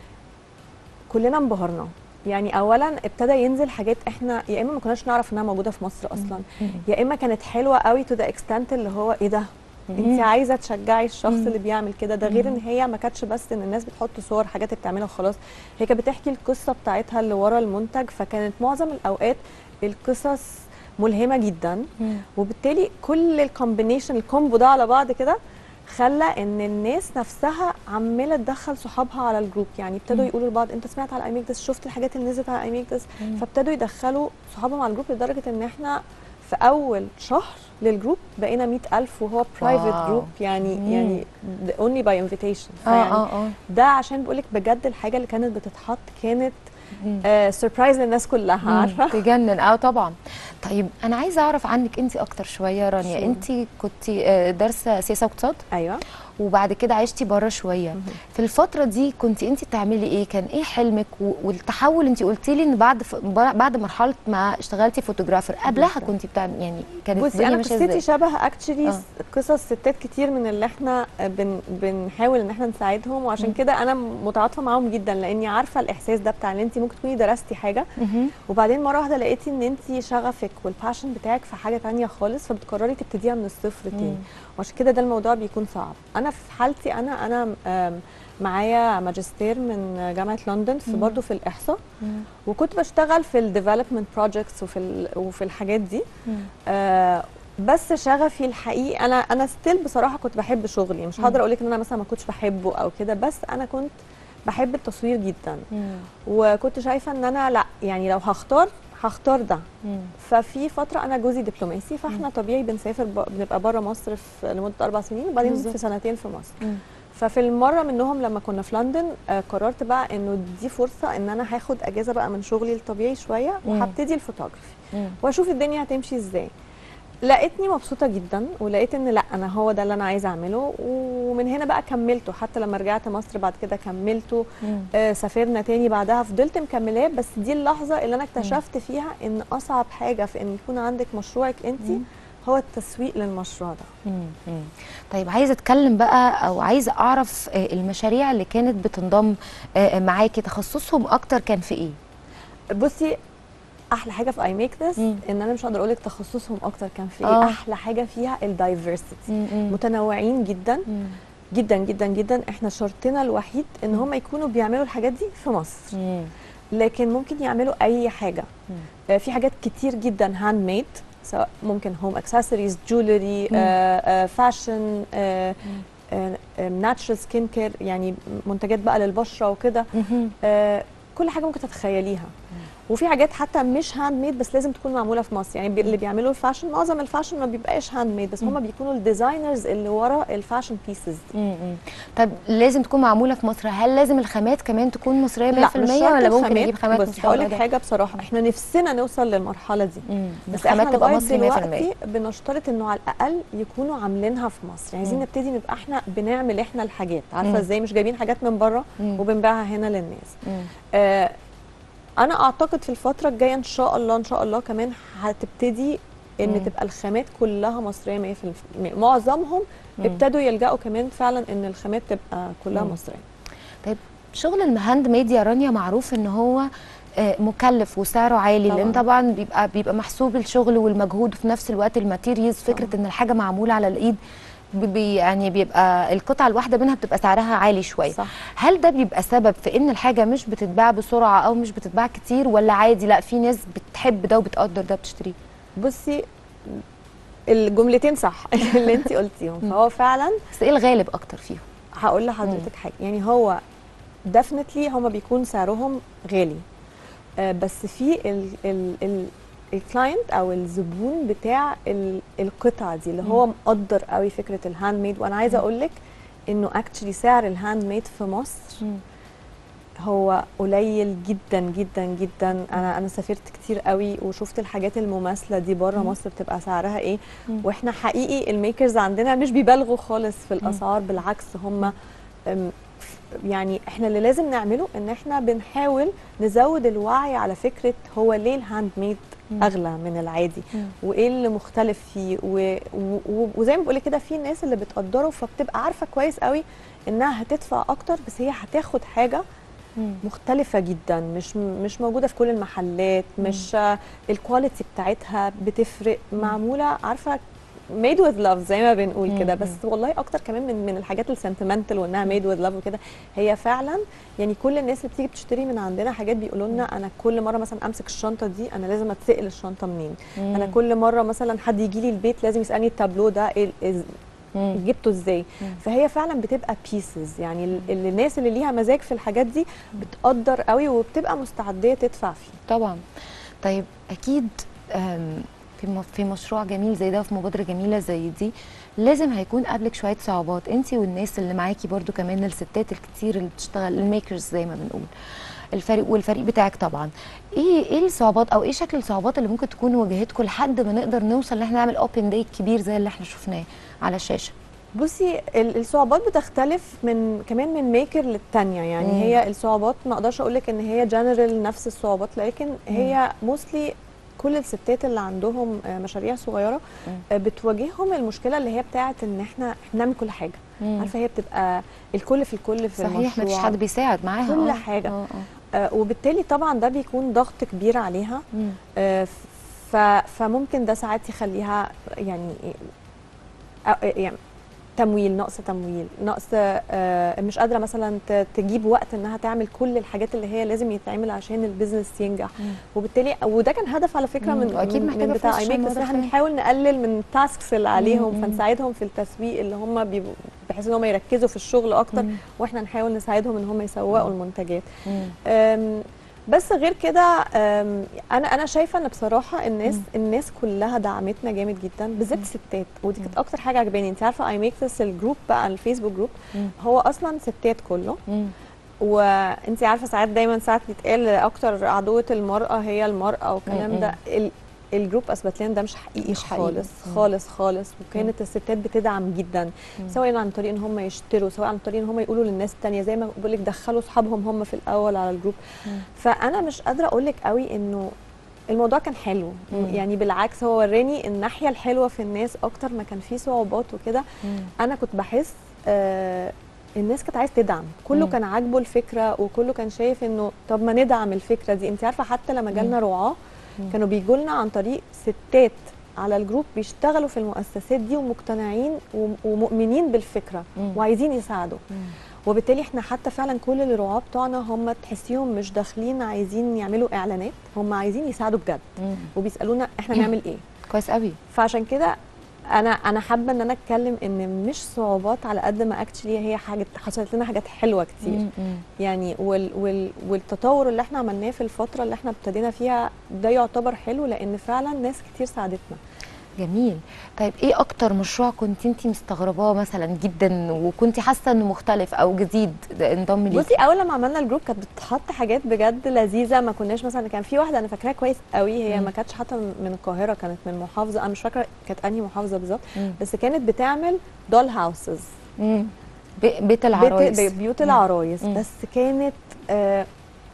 كلنا انبهرنا يعني اولا ابتدى ينزل حاجات احنا يا اما ما كناش نعرف انها موجوده في مصر اصلا مم. يا اما كانت حلوه قوي تو ذا اكستنت اللي هو ايه ده انت مم. عايزه تشجعي الشخص مم. اللي بيعمل كده ده غير ان مم. هي ما كانتش بس ان الناس بتحط صور حاجات بتعملها وخلاص هي كانت بتحكي القصه بتاعتها اللي ورا المنتج فكانت معظم الاوقات القصص ملهمه جدا مم. وبالتالي كل الكومبينيشن الكومبو ده على بعض كده خلى ان الناس نفسها عماله تدخل صحابها على الجروب يعني ابتدوا مم. يقولوا لبعض انت سمعت على اي ميك ذس شفت الحاجات اللي نزلت على اي ميك ذس مم. فابتدوا يدخلوا صحابهم على الجروب لدرجه ان احنا في اول شهر للجروب بقينا 100000 وهو برايفت واو. جروب يعني مم. يعني اونلي باي انفيتيشن اه اه اه ده عشان بقول لك بجد الحاجه اللي كانت بتتحط كانت مم. سربرايز للناس كلها مم. عارفه تجنن اه طبعا طيب انا عايزه اعرف عنك انت اكتر شويه رانيا Sure. انت كنت دارسه سياسه واقتصاد ايوه وبعد كده عشتي بره شويه في الفتره دي كنت انت بتعملي ايه كان ايه حلمك و- والتحول انت قلتي لي ان بعد ف... بعد مرحله ما اشتغلتي فوتوغرافر قبلها بالظبط. كنت بتعمل يعني كانت بصي الدنيا انا ماشيه قصتي ازاي شبه اكشلي آه. قصص ستات كتير من اللي احنا بن بنحاول ان احنا نساعدهم وعشان مم. كده انا متعاطفه معاهم جدا لاني عارفه الاحساس ده بتاع ان انت ممكن تكوني درستي حاجه مهم. وبعدين مره واحده لقيتي ان انت شغفك والباشن بتاعك في حاجه تانية خالص فبتقرري تبتديها من الصفر تاني مم. وعشان كده ده الموضوع بيكون صعب انا في حالتي انا انا آم، معايا ماجستير من جامعه لندن في مم. برضه في الاحصاء مم. وكنت بشتغل في الديفلوبمنت بروجكتس وفي ال وفي الحاجات دي مم. آه بس شغفي الحقيقي انا انا ستيل بصراحه كنت بحب شغلي مش مم. هقدر اقول لك ان انا مثلا ما كنتش بحبه او كده بس انا كنت بحب التصوير جدا مم. وكنت شايفه ان انا لا يعني لو هختار هختار ده مم. ففي فتره انا جوزي دبلوماسي فاحنا طبيعي بنسافر ب... بنبقى بره مصر في لمده اربع سنين وبعدين بالظبط. في سنتين في مصر مم. ففي المره منهم لما كنا في لندن آه قررت بقى انه دي فرصه ان انا هاخد اجازه بقى من شغلي الطبيعي شويه مم. وهبتدي الفوتوغرافي مم. واشوف الدنيا هتمشي ازاي لقيتني مبسوطه جدا ولقيت ان لا انا هو ده اللي انا عايزه اعمله ومن هنا بقى كملته حتى لما رجعت مصر بعد كده كملته مم. آه سافرنا تاني بعدها فضلت مكملاه بس دي اللحظه اللي انا اكتشفت فيها ان اصعب حاجه في ان يكون عندك مشروعك انت مم. هو التسويق للمشروع ده مم. مم. طيب عايزه اتكلم بقى او عايزه اعرف آه، المشاريع اللي كانت بتنضم آه، معاكي تخصصهم اكتر كان في ايه بصي احلى حاجه في اي ميك ذس مم. ان انا مش هقدر اقول لك تخصصهم اكتر كان في آه. ايه احلى حاجه فيها الدايفرسيتي مم. متنوعين جدا مم. جدا جدا جدا احنا شرطنا الوحيد ان هم يكونوا بيعملوا الحاجات دي في مصر مم. لكن ممكن يعملوا اي حاجه مم. آه، في حاجات كتير جدا هاند ميد سواء ممكن هوم اكسسوارز جولري مم. فاشن ناتشرال سكين كير يعني منتجات بقى للبشره وكده مهم. آه، كل حاجه ممكن تتخيليها وفي حاجات حتى مش هاند ميد بس لازم تكون معموله في مصر يعني بي- اللي بيعملوا الفاشن معظم الفاشن ما بيبقاش هاند ميد بس هم بيكونوا الديزاينرز اللي ورا الفاشن بيسز دي مم. مم. طب لازم تكون معموله في مصر هل لازم الخامات كمان تكون مصريه 100% لا مش شرط ولا ممكن الخامات. نجيب خامات بس هقول لك مستورده حاجه بصراحه احنا نفسنا نوصل للمرحله دي مم. بس الخامات احنا تبقى لغايه مصري 100% دلوقتي بنشترط انه على الاقل يكونوا عاملينها في مصر عايزين مم. نبتدي نبقى احنا بنعمل احنا الحاجات مم. عارفه ازاي مش جايبين حاجات من بره مم. وبنبيعها هنا للناس مم. آه انا اعتقد في الفتره الجايه ان شاء الله ان شاء الله كمان هتبتدي ان مم. تبقى الخامات كلها مصريه 100% معظمهم مم. ابتدوا يلجأوا كمان فعلا ان الخامات تبقى كلها مم. مصريه شغل الهاند ميد يا رانيا معروف ان هو آه، مكلف وسعره عالي لان طبعاً. طبعا بيبقى بيبقى محسوب الشغل والمجهود وفي نفس الوقت الماتيريالز فكره ان الحاجه معموله على الايد بي- بي يعني بيبقى القطعه الواحده منها بتبقى سعرها عالي شويه صح هل ده بيبقى سبب في ان الحاجه مش بتتباع بسرعه او مش بتتباع كتير ولا عادي لا في ناس بتحب ده وبتقدر ده بتشتريه بصي الجملتين صح اللي انت قلتيهم فهو فعلا بس ايه الغالب اكتر فيهم هقول لحضرتك حاجه يعني هو ديفنتلي هما بيكون سعرهم غالي آه، بس في ال ال ال الكلاينت او الزبون بتاع ال- القطعه دي اللي هو مقدر قوي فكره الهاند ميد وانا عايزه اقول لك انه اكشلي سعر الهاند ميد في مصر هو قليل جدا جدا جدا انا انا سافرت كتير قوي وشفت الحاجات المماثله دي بره مصر بتبقى سعرها ايه مم. واحنا حقيقي الميكرز عندنا مش بيبالغوا خالص في الاسعار بالعكس هم أم، ف- يعني احنا اللي لازم نعمله ان احنا بنحاول نزود الوعي على فكره هو ليه الهاند ميد مم. اغلى من العادي مم. وايه اللي مختلف فيه و... و... و... وزي ما بقولك كده في ناس اللي بتقدره فبتبقى عارفه كويس قوي انها هتدفع اكتر بس هي هتاخد حاجه مم. مختلفة جدا مش مش موجودة في كل المحلات مش آه، الكواليتي بتاعتها بتفرق معمولة عارفة made with love زي ما بنقول كده مم. بس والله اكتر كمان من من الحاجات السنتمنتال وانها made with love وكده هي فعلا يعني كل الناس اللي بتيجي بتشتري من عندنا حاجات بيقولوا لنا انا كل مره مثلا امسك الشنطه دي انا لازم اتسال الشنطه منين انا مم. كل مره مثلا حد يجي لي البيت لازم يسالني التابلو ده إيه إز- مم. جبته ازاي مم. فهي فعلا بتبقى بيسز يعني ال- اللي الناس اللي ليها مزاج في الحاجات دي بتقدر قوي وبتبقى مستعديه تدفع فيه طبعا طيب اكيد آم، في م- في مشروع جميل زي ده وفي مبادره جميله زي دي لازم هيكون قبلك شويه صعوبات انت والناس اللي معاكي برضو كمان الستات الكتير اللي بتشتغل الميكرز زي ما بنقول الفريق والفريق بتاعك طبعا ايه ايه الصعوبات او ايه شكل الصعوبات اللي ممكن تكون واجهتكم لحد ما نقدر نوصل ان احنا نعمل اوبن داي كبير زي اللي احنا شفناه على الشاشه بصي ال- الصعوبات بتختلف من كمان من ميكر للتانية يعني مم. مم. هي الصعوبات ما اقدرش اقول لك ان هي جنرال نفس الصعوبات لكن هي موستلي كل الستات اللي عندهم آه، مشاريع صغيره مم. آه، بتواجههم المشكله اللي هي بتاعه ان احنا إحنا بنعمل كل حاجه عارفه هي بتبقى الكل في الكل في صحيح ما فيش المشروع حد بيساعد معاها كل آه. حاجة. آه، آه. آه، وبالتالي طبعا ده بيكون ضغط كبير عليها مم. آه، ف فممكن ده ساعات يخليها يعني آه، يعني تمويل نقص تمويل نقص آه، مش قادره مثلا ت- تجيب وقت انها تعمل كل الحاجات اللي هي لازم يتعمل عشان البيزنس ينجح مم. وبالتالي وده كان هدف على فكره مم، من وأكيد من, محتاجة من بتاع فلوس اي عشان ميك بس الموضوع احنا ده. بنحاول نقلل من التاسكس اللي عليهم مم. فنساعدهم في التسويق اللي هم بيبقوا بحيث ان هم يركزوا في الشغل اكتر مم. واحنا نحاول نساعدهم ان هم يسوقوا المنتجات مم. أم، بس غير كده أم، انا انا شايفه ان بصراحه الناس مم. الناس كلها دعمتنا جامد جدا بالذات الستات ودي كانت اكتر حاجه عجباني انت عارفه اي ميك ذس الجروب بقى الفيسبوك جروب مم. هو اصلا ستات كله مم. وانت عارفه ساعات دايما ساعات بيتقال اكتر عدوه المراه هي المراه والكلام مم. ده ال- الجروب اثبت لنا ده مش حقيقي مش حقيقي. خالص مم. خالص خالص وكانت الستات بتدعم جدا سواء عن طريق ان هم يشتروا سواء عن طريق ان هم يقولوا للناس التانية زي ما بقول لك دخلوا اصحابهم هم في الاول على الجروب مم. فانا مش قادره اقول لك قوي انه الموضوع كان حلو مم. يعني بالعكس هو وراني الناحيه الحلوه في الناس اكتر ما كان فيه صعوبات وكده مم. انا كنت بحس آه الناس كانت عايز تدعم كله مم. كان عاجبه الفكره وكله كان شايف انه طب ما ندعم الفكره دي انت عارفه حتى لما جالنا رعاه مم. كانوا بيجوا لنا عن طريق ستات على الجروب بيشتغلوا في المؤسسات دي ومقتنعين وم- ومؤمنين بالفكره مم. وعايزين يساعدوا مم. وبالتالي احنا حتى فعلا كل الرعاه بتوعنا هم تحسيهم مش داخلين عايزين يعملوا اعلانات هم عايزين يساعدوا بجد مم. وبيسالونا احنا نعمل ايه كويس قوي فعشان كده انا انا حابه ان انا اتكلم ان مش صعوبات على قد ما اكشلي هي حاجه حصلت لنا حاجات حلوه كتير مم. مم. يعني وال وال والتطور اللي احنا عملناه في الفتره اللي احنا ابتدينا فيها ده يعتبر حلو لان فعلا ناس كتير ساعدتنا جميل طيب ايه اكتر مشروع كنت انت مستغرباه مثلا جدا وكنت حاسه انه مختلف او جديد ده انضم ليكي بصي اول لما عملنا الجروب كانت بتحط حاجات بجد لذيذه ما كناش مثلا كان في واحده انا فاكراها كويس قوي هي مم. ما كانتش حتى من القاهره كانت من محافظه انا مش فاكره كانت انهي محافظه بالظبط مم. بس كانت بتعمل دول هاوسز مم. بي- بيت العرايس بيت بيوت العرايس مم. بس كانت آه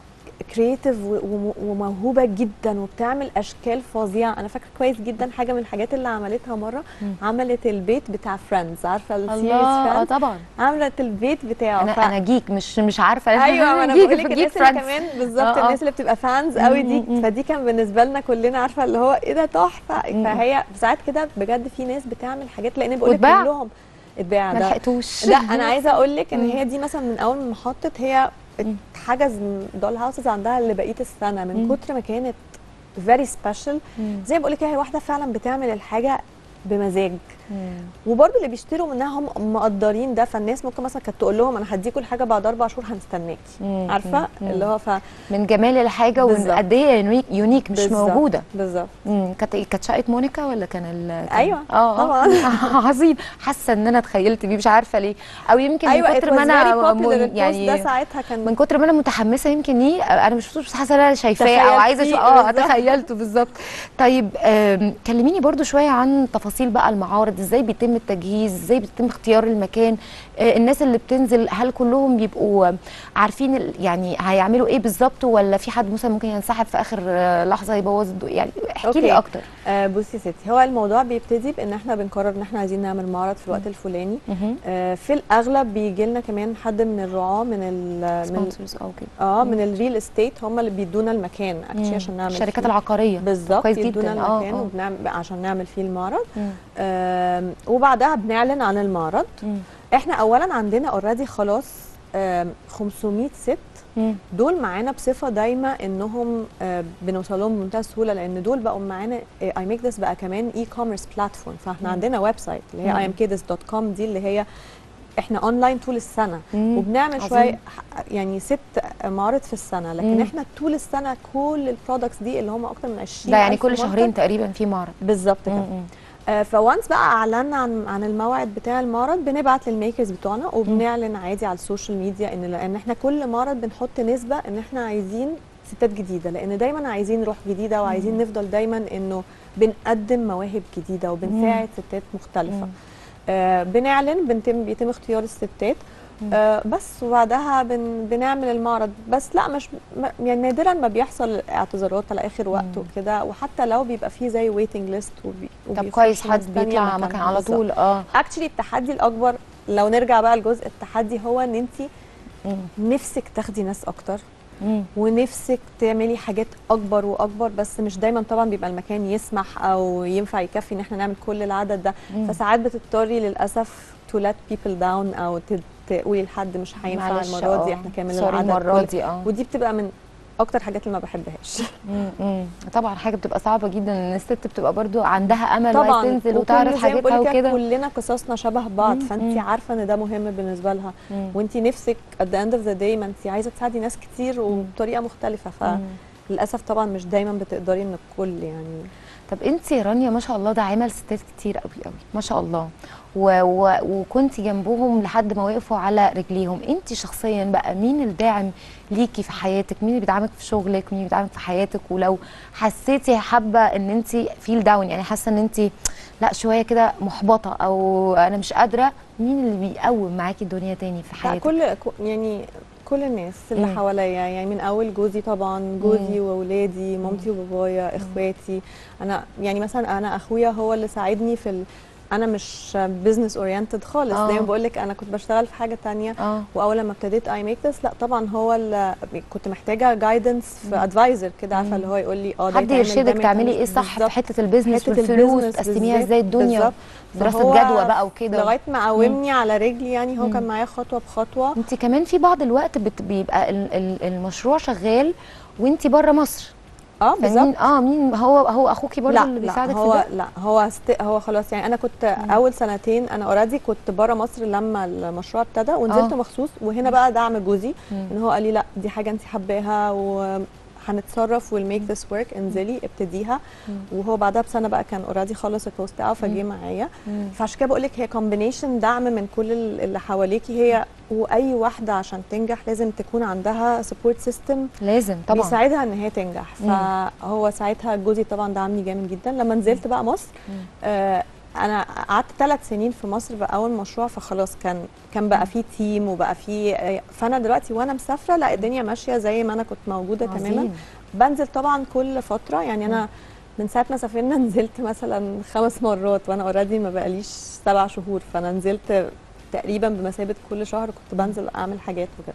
كرييتيف وموهوبه جدا وبتعمل اشكال فظيعه انا فاكره كويس جدا حاجه من الحاجات اللي عملتها مره مم. عملت البيت بتاع فريندز عارفه السيريز الله اه فريندز طبعا عملت البيت بتاعه انا ف- انا جيك مش مش عارفه ايوه ما انا جيك بقول لك جيك الناس اللي friends. كمان بالظبط آه، آه. الناس اللي بتبقى فانز قوي دي مم، مم. فدي كان بالنسبه لنا كلنا عارفه اللي هو ايه ده تحفه مم. فهي ساعات كده بجد في ناس بتعمل حاجات لان بقول لك واتباع؟ كلهم اتباع ما ده لحقتوش لا انا عايزه اقول لك ان مم. هي دي مثلا من اول ما حطت هي مم. اتحجز دول هاوسز عندها لبقيه السنه من مم. كتر ما كانت فيري سبيشال مم. زي ما بقول لك هي واحده فعلا بتعمل الحاجه بمزاج مم. وبرضه اللي بيشتروا منها هم مقدرين ده فالناس ممكن مثلا كانت تقول لهم انا هديكوا الحاجه بعد اربع شهور هنستناكي مم. عارفه مم. اللي هو ف من جمال الحاجه بالظبط. وقد ايه هي يونيك, يونيك مش بالظبط. موجوده بالظبط مم. كانت إيه؟ كانت شقه مونيكا ولا كان ال كان- أيوة، اه طبعاً. آه. عظيم حاسه ان انا اتخيلت بيه مش عارفه ليه او يمكن ايوه من كتر ما انا من- يعني يعني ده ساعتها كان من كتر ما انا متحمسه يمكن ليه انا مش مش حاسه ان انا شايفاه او تخيلتيه عايزه اشوف اه بالظبط. تخيلته بالظبط طيب آم، كلميني برضو شويه عن تفاصيل بقى المعارض ازاي بيتم التجهيز ازاي بيتم اختيار المكان آه، الناس اللي بتنزل هل كلهم بيبقوا عارفين ال- يعني هيعملوا ايه بالظبط ولا في حد مثلا ممكن ينسحب في اخر آه، لحظه يبوظ الدو- يعني احكي لي أوكي. اكتر آه بصي يا ستي هو الموضوع بيبتدي بان احنا بنقرر ان احنا عايزين نعمل معرض في الوقت الفلاني مهم. آه في الاغلب بيجي لنا كمان حد من الرعاه من ال من sponsors او كده اه من الريل استيت هم اللي بيدونا المكان اكشلي عشان نعمل الشركات فيه. العقاريه بالظبط كويس يدونا جدا. آه، المكان آه. وبنعمل عشان نعمل فيه المعرض مم. آم، وبعدها بنعلن عن المعرض مم. احنا اولا عندنا اوريدي خلاص آم، 500 ست مم. دول معانا بصفه دايمه انهم آه، بنوصل لهم بمنتهى السهوله لان دول بقوا معانا اي ميك ذس بقى كمان اي كوميرس بلاتفورم فاحنا مم. عندنا ويب سايت اللي مم. هي imkdis.com دي اللي هي احنا اونلاين طول السنه مم. وبنعمل عظيم. شويه ح- يعني ست معارض في السنه لكن مم. احنا طول السنه كل البرودكتس دي اللي هم اكتر من 20 ده يعني ألف كل منتج شهرين تقريبا في معرض بالظبط كده مم. آه، فوانس بقى اعلنا عن عن الموعد بتاع المعرض بنبعت للميكرز بتوعنا وبنعلن عادي على السوشيال ميديا ان لان احنا كل معرض بنحط نسبه ان احنا عايزين ستات جديده لان دايما عايزين روح جديده وعايزين نفضل دايما انه بنقدم مواهب جديده وبنساعد ستات مختلفه مم. آه بنعلن بنتم بيتم اختيار الستات آه بس وبعدها بن بنعمل المعرض بس لا مش ما- يعني نادرا ما بيحصل اعتذارات على اخر وقت مم. وكده وحتى لو بيبقى فيه زي ويتنج ليست وبي طب وبيخش كويس ناس حد تانية بيطلع مكان على بالظبط. طول اه اكشلي التحدي الاكبر لو نرجع بقى لجزء التحدي هو ان انت مم. نفسك تاخدي ناس اكتر مم. ونفسك تعملي حاجات اكبر واكبر بس مش دايما طبعا بيبقى المكان يسمح او ينفع يكفي ان احنا نعمل كل العدد ده مم. فساعات بتضطري للاسف to let people down او ت- تقولي لحد مش هينفع معلش، المره دي آه. احنا كامل سوري العدد المره كله. دي اه ودي بتبقى من اكتر حاجات اللي ما بحبهاش مم. مم. طبعا حاجه بتبقى صعبه جدا ان الست بتبقى برضو عندها امل طبعا وعايز تنزل وكل وتعرض زي ما حاجتها بقولك كده وكده كلنا قصصنا شبه بعض مم، فانت مم. عارفه ان ده مهم بالنسبه لها مم. وانت نفسك at the end of the day ما انت عايزه تساعدي ناس كتير وبطريقه مختلفه مم. فللاسف طبعا مش دايما بتقدري ان الكل يعني طب انت يا رانيا ما شاء الله ده عمل ستات كتير قوي قوي ما شاء الله و... و... وكنت جنبهم لحد ما وقفوا على رجليهم انت شخصيا بقى مين الداعم ليكي في حياتك مين اللي بيدعمك في شغلك مين اللي بيدعمك في حياتك ولو حسيتي حابه ان انت فيل داون يعني حاسه ان انت لا شويه كده محبطه او انا مش قادره مين اللي بيقوم معاكي الدنيا تاني في لا حياتك كل كو- يعني كل الناس اللي مم. حواليا يعني من اول جوزي طبعا جوزي واولادي مامتي وبابايا اخواتي انا يعني مثلا انا اخويا هو اللي ساعدني في ال... انا مش بزنس اورينتد خالص آه. زي ما بقول لك انا كنت بشتغل في حاجه تانية اه واول لما ابتديت اي ميك ذس لا طبعا هو اللي كنت محتاجه جايدنس في ادفايزر كده عارفه اللي هو يقول لي اه ده حد يتعمل، ده يرشدك ما تعملي يتعملش. ايه صح في بالظبط. حته البيزنس حتة والفلوس البيزنس تقسميها بالذات- ازاي الدنيا بالظبط. دراسه فهو جدوى بقى وكده لغايه ما قومني على رجلي يعني هو مم. كان معايا خطوه بخطوه انت كمان في بعض الوقت بت- بيبقى ال- ال- المشروع شغال وانت بره مصر اه فمين بالظبط اه مين هو هو اخوكي برضه لا اللي لا بيساعدك هو في ده لا هو است... هو خلاص يعني انا كنت اول سنتين انا اوريدي كنت بره مصر لما المشروع ابتدى ونزلت آه. مخصوص وهنا بقى دعم جوزي مم. ان هو قال لي لا دي حاجه انت حباها وهنتصرف ويل ميك ذس ورك انزلي ابتديها وهو بعدها بسنه بقى كان اوريدي خلص الكورس بتاعه فجه معايا مم. فعشان كده بقول لك هي كومبينيشن دعم من كل ال- اللي حواليكي هي واي واحده عشان تنجح لازم تكون عندها سبورت سيستم لازم طبعا بيساعدها ان هي تنجح مم. فهو ساعتها جوزي طبعا دعمني جامد جدا لما نزلت بقى مصر مم. آه انا قعدت ثلاث سنين في مصر باول مشروع فخلاص كان كان بقى في تيم وبقى في فانا دلوقتي وانا مسافره لا الدنيا ماشيه زي ما انا كنت موجوده تماما عظيم. بنزل طبعا كل فتره يعني انا من ساعه ما سافرنا نزلت مثلا خمس مرات وانا اوريدي ما بقاليش سبع شهور فانا نزلت تقريبا بمثابه كل شهر كنت بنزل اعمل حاجات وكده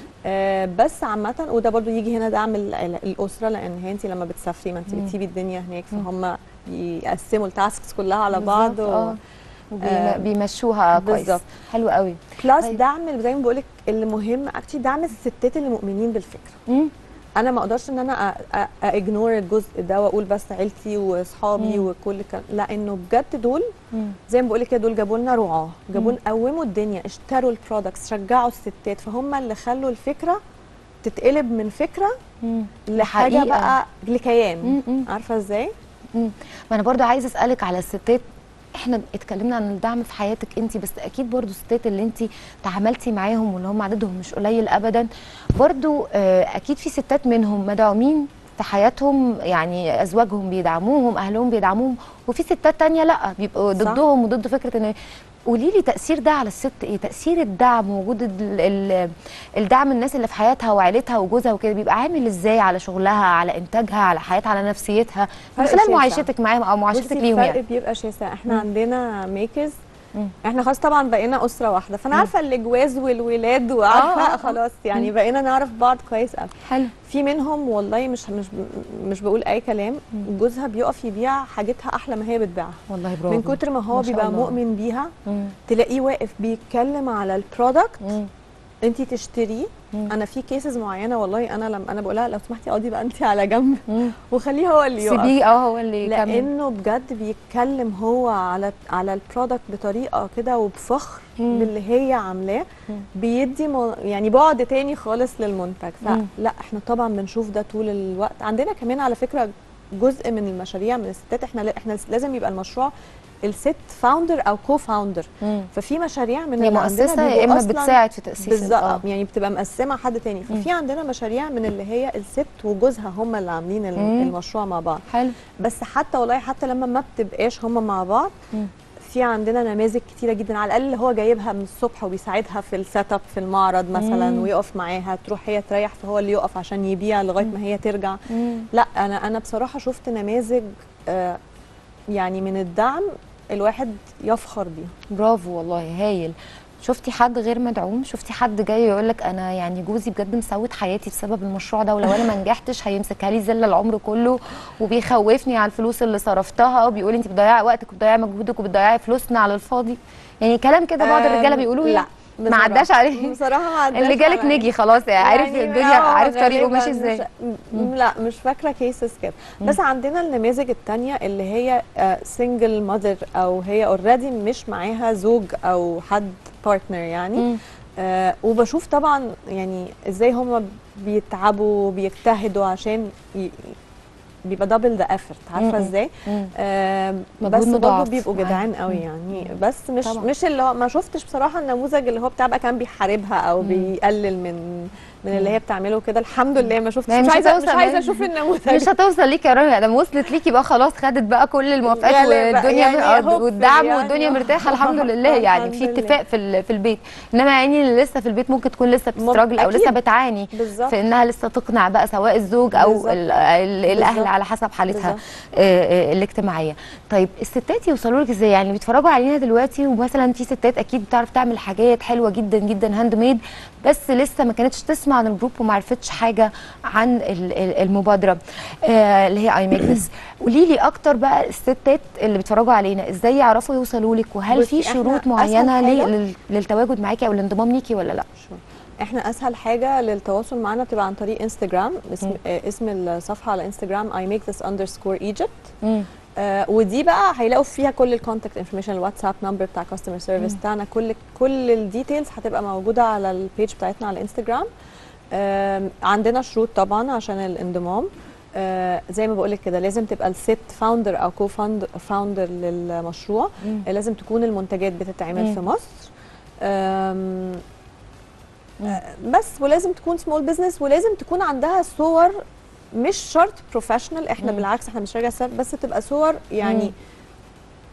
آه بس عامه وده برضو يجي هنا دعم ال- ال- الاسره لان هي انت لما بتسافري ما انت مم. بتسيبي الدنيا هناك فهم يقسموا التاسكس كلها على بعض بالظبط، و... آه. آه، وبيمشوها كويس بالظبط. حلو قوي بلس طيب. دعم اللي زي ما بقول لك اللي مهم اكشلي دعم الستات اللي مؤمنين بالفكره مم. انا ما اقدرش ان انا اجنور الجزء ده واقول بس عيلتي واصحابي مم. وكل كان لا انه بجد دول مم. زي ما بقول لك كده دول جابوا لنا رعاه جابوا لنا قوموا الدنيا اشتروا البرودكتس شجعوا الستات فهم اللي خلوا الفكره تتقلب من فكره مم. لحاجه حقيقة. بقى لكيان مم. مم. عارفه ازاي مم. ما انا برضو عايزه اسالك على الستات احنا اتكلمنا عن الدعم في حياتك انت بس اكيد برضو الستات اللي انت تعاملتي معاهم واللي هم عددهم مش قليل ابدا برضو آه، اكيد في ستات منهم مدعومين في حياتهم يعني ازواجهم بيدعموهم اهلهم بيدعموهم وفي ستات تانية لا بيبقوا صح. ضدهم وضد فكره ان قولي لي تاثير ده على الست ايه تاثير الدعم ووجود ال- ال- الدعم الناس اللي في حياتها وعيلتها وجوزها وكده بيبقى عامل ازاي على شغلها على انتاجها على حياتها على نفسيتها من فرق خلال شاسع. معايشتك معاهم او معاشرتك بصي ليهم الفرق يعني بيبقى شاسع احنا مم. عندنا ميكرز مم. احنا خلاص طبعا بقينا اسره واحده فانا مم. عارفه الجواز والولاد آه، وعارفه آه. خلاص يعني مم. بقينا نعرف بعض كويس قوي حلو في منهم والله مش مش مش بقول اي كلام مم. جوزها بيقف يبيع حاجتها احلى ما هي بتبيعها والله برافو من كتر ما هو ما شاء بيبقى الله. مؤمن بيها مم. تلاقيه واقف بيتكلم على البرودكت مم. انت تشتريه مم. انا في كيسز معينه والله انا لما انا بقولها لو سمحتي اقعدي بقى انت على جنب مم. وخليه هو اللي يقف سيبيه اه هو اللي يكمل لانه بجد بيتكلم هو على على البرودكت بطريقه كده وبفخر مم. باللي هي عاملاه مم. بيدي م... يعني بعد تاني خالص للمنتج مم. فلا احنا طبعا بنشوف ده طول الوقت عندنا كمان على فكره جزء من المشاريع من الستات احنا احنا لازم يبقى المشروع الست فاوندر او كو فاوندر مم. ففي مشاريع من هي اللي عندنا مؤسسه يا بيبقوا اما أصلاً بتساعد في تاسيس ال- بالظبط آه. يعني بتبقى مقسمه حد تاني ففي عندنا مشاريع من اللي هي الست وجوزها هم اللي عاملين ال- مم. المشروع مع بعض حلو بس حتى والله حتى لما ما بتبقاش هم مع بعض مم. في عندنا نماذج كتيره جدا على الاقل هو جايبها من الصبح وبيساعدها في السيت اب في المعرض مثلا مم. ويقف معاها تروح هي تريح فهو اللي يقف عشان يبيع لغايه ما هي ترجع مم. لا انا انا بصراحه شفت نماذج آه يعني من الدعم الواحد يفخر بيها برافو والله هايل شفتي حد غير مدعوم شفتي حد جاي يقول لك انا يعني جوزي بجد مسوت حياتي بسبب المشروع ده ولو انا ما نجحتش هيمسكها لي زله العمر كله وبيخوفني على الفلوس اللي صرفتها وبيقول انت بتضيعي وقتك وبتضيعي مجهودك وبتضيعي فلوسنا على الفاضي يعني كلام كده بعض الرجاله آم، بيقولوه لا يعني. ما بصراحة. عداش عليه بصراحه ما عداش اللي جالك عليا. نجي خلاص يعني عارف يعني الدنيا آه، عارف طريقه غالباً ماشي مش- ازاي م- لا مش فاكره كيسز كده بس عندنا النماذج التانية اللي هي سنجل ماذر او هي اوريدي مش معاها زوج او حد بارتنر يعني مم. آه وبشوف طبعا يعني ازاي هم بيتعبوا بيجتهدوا عشان ي... بيبقى دبل ذا افورت عارفه مم. ازاي مم. آه مجهود بس مضاعف. برضه بيبقوا جدعان معاك. قوي مم. يعني بس مش طبعا. مش اللي هو ما شفتش بصراحه النموذج اللي هو بتاع بقى كان بيحاربها او بيقلل من من اللي هي بتعمله كده الحمد لله ما شفتش ما هي مش مش عايزه مش هتوصل عايزه يعني. اشوف النموذج مش هتوصل ليكي يا رامي ده وصلت ليكي بقى خلاص خدت بقى كل الموافقات غالبا والدنيا يعني آه، hopefully والدعم يعني. والدنيا مرتاحه الحمد لله يعني الحمد في لله. اتفاق في ال- في البيت انما يعني اللي لسه في البيت ممكن تكون لسه بتستراجل او أكيد. لسه بتعاني بالظبط في انها لسه تقنع بقى سواء الزوج او بالظبط. ال- ال- الاهل بالظبط. على حسب حالتها بالظبط. آه، آه، الاجتماعيه طيب الستات يوصلوا لك ازاي يعني بيتفرجوا علينا دلوقتي ومثلا في ستات اكيد بتعرف تعمل حاجات حلوه جدا جدا هاند ميد بس لسه ما كانتش تسمع عن الجروب وما عرفتش حاجه عن ال- ال- المبادره آه، اللي هي اي ميك ذس قولي لي اكتر بقى الستات اللي بيتفرجوا علينا ازاي يعرفوا يوصلوا لك وهل بصي، في إحنا شروط أسهل معينه لي- حاجة- لل- للتواجد معاكي او الانضمام ليكي ولا لا شو. احنا اسهل حاجه للتواصل معنا بتبقى عن طريق انستجرام اسم مم. آه اسم الصفحه على انستجرام I make this underscore Egypt مم. آه ودي بقى هيلاقوا فيها كل الكونتاكت انفورميشن الواتساب نمبر بتاع كاستمر سيرفيس بتاعنا كل كل الديتيلز هتبقى موجوده على البيج بتاعتنا على الانستجرام آم، عندنا شروط طبعا عشان الانضمام آه زي ما بقول لك كده لازم تبقى الست فاوندر او كو فاوندر للمشروع مم. آه لازم تكون المنتجات بتتعمل مم. في مصر آم، مم. آه، بس ولازم تكون سمول بزنس ولازم تكون عندها صور مش شرط بروفيشنال احنا مم. بالعكس احنا مش راجع بس تبقى صور يعني مم.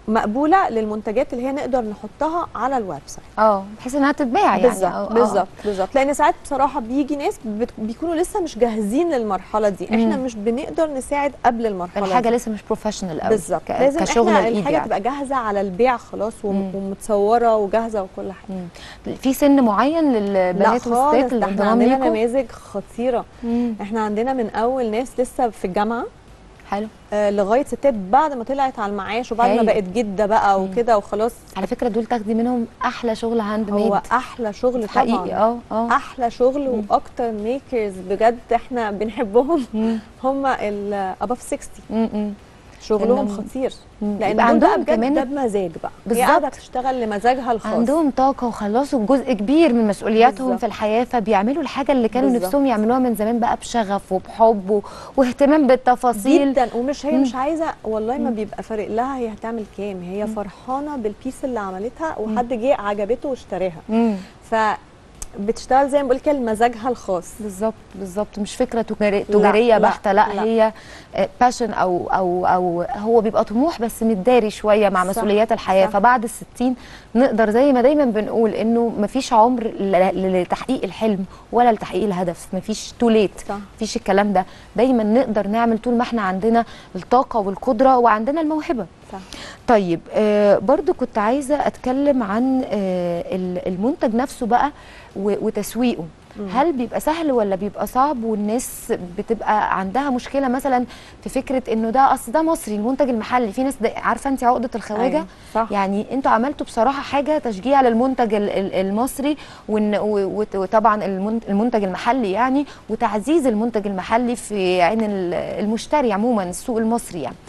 مقبوله للمنتجات اللي هي نقدر نحطها على الويب سايت اه بحيث انها تتباع يعني بالظبط أو- آه. بالظبط بالظبط لان ساعات بصراحه بيجي ناس بت- بيكونوا لسه مش جاهزين للمرحله دي احنا مم. مش بنقدر نساعد قبل المرحله الحاجه دي. لسه مش بروفيشنال قوي بالظبط ك- لازم كشغل احنا الايد الحاجه يعني. تبقى جاهزه على البيع خلاص وم- مم. ومتصوره وجاهزه وكل حاجه مم. في سن معين لا للبنات والستات خالص ده احنا الانضمام عندنا ليكم نماذج خطيره مم. احنا عندنا من اول ناس لسه في الجامعه حلو آه، لغايه ستات بعد ما طلعت على المعاش وبعد ما هايل. بقت جده بقى مم. وكده وخلاص على فكره دول تاخدي منهم احلى شغل هاند ميد هو احلى شغل حقيقي طبعا اه اه احلى شغل مم. واكتر ميكرز بجد احنا بنحبهم مم. هم ال above 60 مم. مم. شغلهم إنهم- خطير مم. لان يبقى دول بقى عندهم بجد كمان ده بمزاج بقى هي بالظبط. قاعده بتشتغل لمزاجها الخاص عندهم طاقة وخلصوا جزء كبير من مسؤولياتهم بالظبط. في الحياة فبيعملوا الحاجة اللي كانوا بالظبط. نفسهم يعملوها من زمان بقى بشغف وبحب و... واهتمام بالتفاصيل جدا ومش هي مم. مش عايزه والله ما مم. بيبقى فارق لها هي هتعمل كام هي مم. فرحانه بالبيس اللي عملتها وحد جه عجبته واشتراها مم. ف بتشتغل زي ما بقول كده لمزاجها الخاص بالظبط بالظبط مش فكرة تجاري- تجارية لا، بحتة لا, لا. هي باشن أو أو أو هو بيبقى طموح بس متداري شوية مع صح، مسؤوليات الحياة صح. فبعد الستين نقدر زي ما دايما بنقول إنه مفيش عمر ل- لتحقيق الحلم ولا لتحقيق الهدف مفيش تو ليت صح مفيش الكلام ده دايما نقدر نعمل طول ما احنا عندنا الطاقة والقدرة وعندنا الموهبة صح طيب آه برضو كنت عايزة أتكلم عن آه ال- المنتج نفسه بقى و- وتسويقه مم. هل بيبقى سهل ولا بيبقى صعب والناس بتبقى عندها مشكلة مثلا في فكرة انه ده اصل ده مصري المنتج المحلي في ناس ده عارفة انت عقدة الخواجة أيوة، صح يعني انتوا عملتوا بصراحه حاجه تشجيع للمنتج ال- ال- المصري وإن- و- وت- وطبعا المن- المنتج المحلي يعني وتعزيز المنتج المحلي في عين ال- المشتري عموما السوق المصري يعني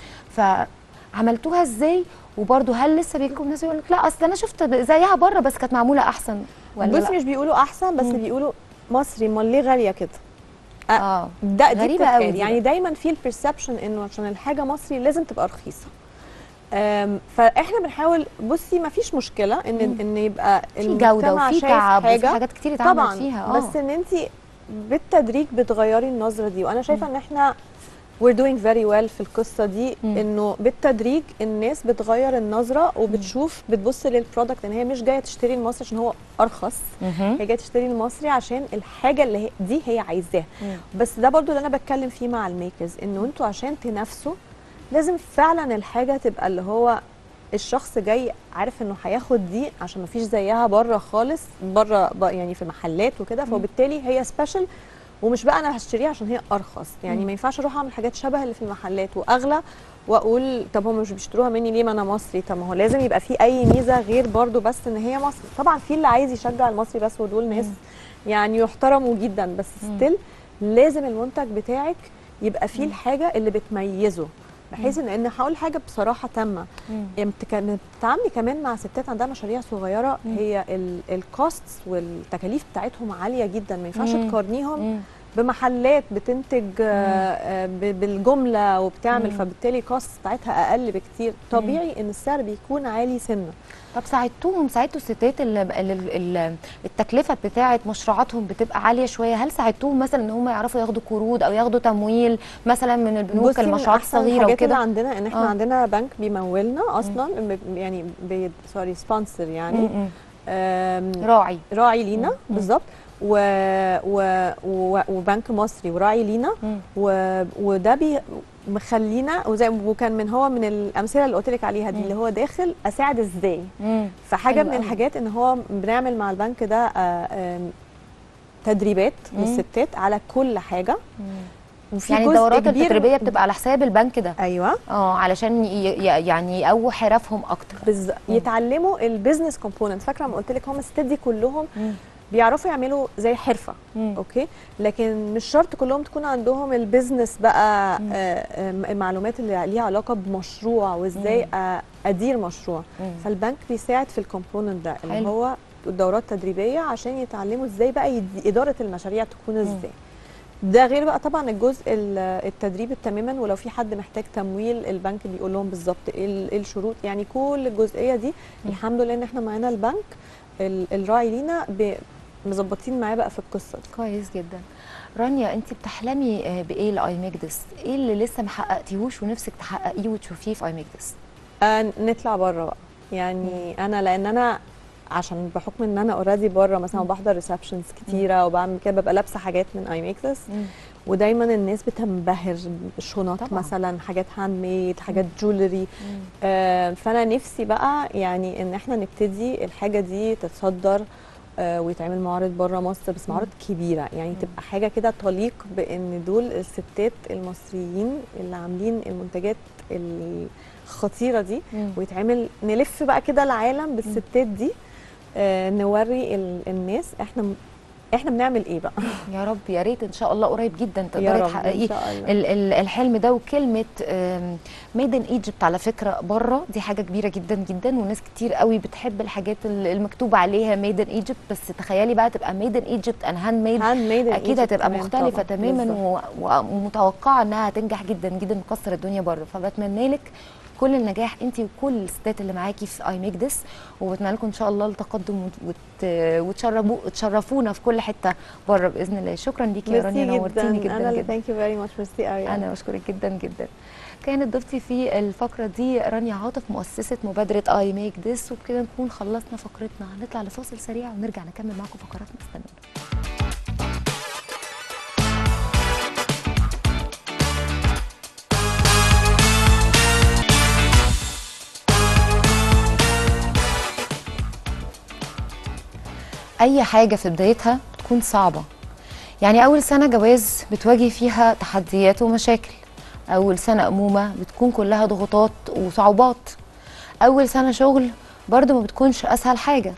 فعملتوها ازاي وبرضه هل لسه بيجيلكم ناس يقول لك لا اصل انا شفت زيها بره بس كانت معموله احسن ولا بصي لا؟ مش بيقولوا احسن بس مم. بيقولوا مصري امال ليه غاليه كده اه ده دي غريبة قوي بتتقال دي يعني دايما في البرسبشن انه عشان الحاجه مصري لازم تبقى رخيصه أم، فاحنا بنحاول بصي ما فيش مشكله ان مم. ان يبقى في جوده المجتمع وفي شايف تعب وفي حاجه حاجات كتير اتعملت طبعا فيها اه بس ان انت بالتدريج بتغيري النظره دي وانا شايفه ان احنا we're doing very well في القصه دي مم. انه بالتدريج الناس بتغير النظره وبتشوف بتبص للبرودكت ان هي مش جايه تشتري المصري عشان هو ارخص مهم. هي جايه تشتري المصري عشان الحاجه اللي هي دي هي عايزاها مم. بس ده برضو اللي انا بتكلم فيه مع الميكرز انه انتوا عشان تنافسوا لازم فعلا الحاجه تبقى اللي هو الشخص جاي عارف انه هياخد دي عشان ما فيش زيها بره خالص بره ب- يعني في محلات وكده فبالتالي هي سبيشال ومش بقى انا هشتريها عشان هي ارخص يعني مم. ما ينفعش اروح اعمل حاجات شبه اللي في المحلات واغلى واقول طب هم مش بيشتروها مني ليه ما انا مصري طب ما هو لازم يبقى في اي ميزه غير برضو بس ان هي مصري طبعا في اللي عايز يشجع المصري بس ودول ناس مم. يعني يحترموا جدا بس مم. ستيل لازم المنتج بتاعك يبقى فيه الحاجه اللي بتميزه بحيث ان ان هقول حاجه بصراحه تامه مم. يعني بتك- بتتعاملي كمان مع ستات عندها مشاريع صغيره مم. هي الكوستس والتكاليف بتاعتهم عاليه جدا ما ينفعش مم. تقارنيهم مم. بمحلات بتنتج آه، آه، ب- بالجمله وبتعمل مم. فبالتالي كوست بتاعتها اقل بكتير طبيعي ان السعر بيكون عالي سنه طب ساعدتوهم ساعدتوا الستات اللي اللي- اللي التكلفه بتاعه مشروعاتهم بتبقى عاليه شويه هل ساعدتوهم مثلا ان هم يعرفوا ياخدوا قروض او ياخدوا تمويل مثلا من البنوك بصي من المشروعات أحسن الصغيره الحاجات اللي وكده عندنا ان احنا آه. آه. عندنا بنك بيمولنا اصلا م- يعني بي سوري سبونسر يعني م- م. آم، راعي راعي لينا مم. بالظبط و... و... و... وبنك مصري وراعي لينا مم. و... وده بي مخلينا وزي وكان من هو من الامثله اللي قلت لك عليها دي مم. اللي هو داخل اساعد ازاي مم. فحاجه حلو من قوي. الحاجات ان هو بنعمل مع البنك ده آه، آم، تدريبات مم. للستات على كل حاجه مم. وفي يعني جزء الدورات كبير التدريبيه بتبقى على حساب البنك ده ايوه اه علشان ي- ي- يعني يقووا حرفهم اكتر بز... مم. يتعلموا البيزنس كومبوننت فاكره ما قلت لك هم الستات دي كلهم مم. بيعرفوا يعملوا زي حرفه مم. اوكي لكن مش شرط كلهم تكون عندهم البيزنس بقى مم. آه، آه، المعلومات اللي ليها علاقه بمشروع وازاي آه، ادير مشروع مم. فالبنك بيساعد في الكومبوننت ده اللي حلو. هو دورات تدريبيه عشان يتعلموا ازاي بقى يدي اداره المشاريع تكون ازاي ده غير بقى طبعا الجزء ال- التدريب تماما ولو في حد محتاج تمويل البنك بيقول لهم بالظبط ايه ال- إيه الشروط يعني كل الجزئيه دي مم. الحمد لله ان احنا معانا البنك ال- الراعي لينا ب- مظبطين معاه بقى في القصه دي كويس جدا رانيا انت بتحلمي آه، بايه لاي ميك ذس ايه اللي لسه ما حققتيهوش ونفسك تحققيه وتشوفيه في اي ميك ذس آه نطلع بره بقى يعني انا لان انا عشان بحكم ان انا اوريدي بره مثلا وبحضر ريسبشنز كتيره وبعمل كده ببقى لابسه حاجات من اي ميك ذس ودايما الناس بتنبهر بشنط طبعاً. مثلا حاجات هاند ميد حاجات جولري آه فانا نفسي بقى يعني ان احنا نبتدي الحاجه دي تتصدر آه ويتعمل معارض بره مصر بس معارض كبيره يعني تبقى حاجه كده تليق بان دول الستات المصريين اللي عاملين المنتجات الخطيره دي مم. ويتعمل نلف بقى كده العالم بالستات دي آه نوري ال- الناس احنا احنا بنعمل ايه بقى يا رب يا ريت ان شاء الله قريب جدا يا تقدري رب تحققيه ان شاء الله ال- ال- الحلم ده وكلمه ميد ان ايجيبت على فكره بره دي حاجه كبيره جدا جدا وناس كتير قوي بتحب الحاجات ال- المكتوب عليها ميد ان ايجيبت بس تخيلي بقى تبقى ميد ان ايجيبت ان هاند ميد هاند ميد in اكيد Egypt هتبقى كمان مختلفه طبعاً. تماما بالظبط. و- و- ومتوقعه انها هتنجح جدا جدا وتكسر الدنيا بره فبتمنى لك كل النجاح انت وكل الستات اللي معاكي في اي ميك ذس وبتمنى لكم ان شاء الله التقدم وت- وت- وتشربوا تشرفونا في كل حته بره باذن الله شكرا ليكي يا رانيا ميرسي نورتيني جدا جدا انا اللي جدا ثانك يو فيري ماتش ميرسي قوي انا بشكرك جدا جدا كانت ضيفتي في الفقره دي رانيا عاطف مؤسسه مبادره اي ميك ذس وبكده نكون خلصنا فقرتنا هنطلع لفاصل سريع ونرجع نكمل معاكم فقراتنا استنونا اي حاجه في بدايتها بتكون صعبه يعني اول سنه جواز بتواجه فيها تحديات ومشاكل اول سنه امومه بتكون كلها ضغوطات وصعوبات اول سنه شغل برضو ما بتكونش اسهل حاجه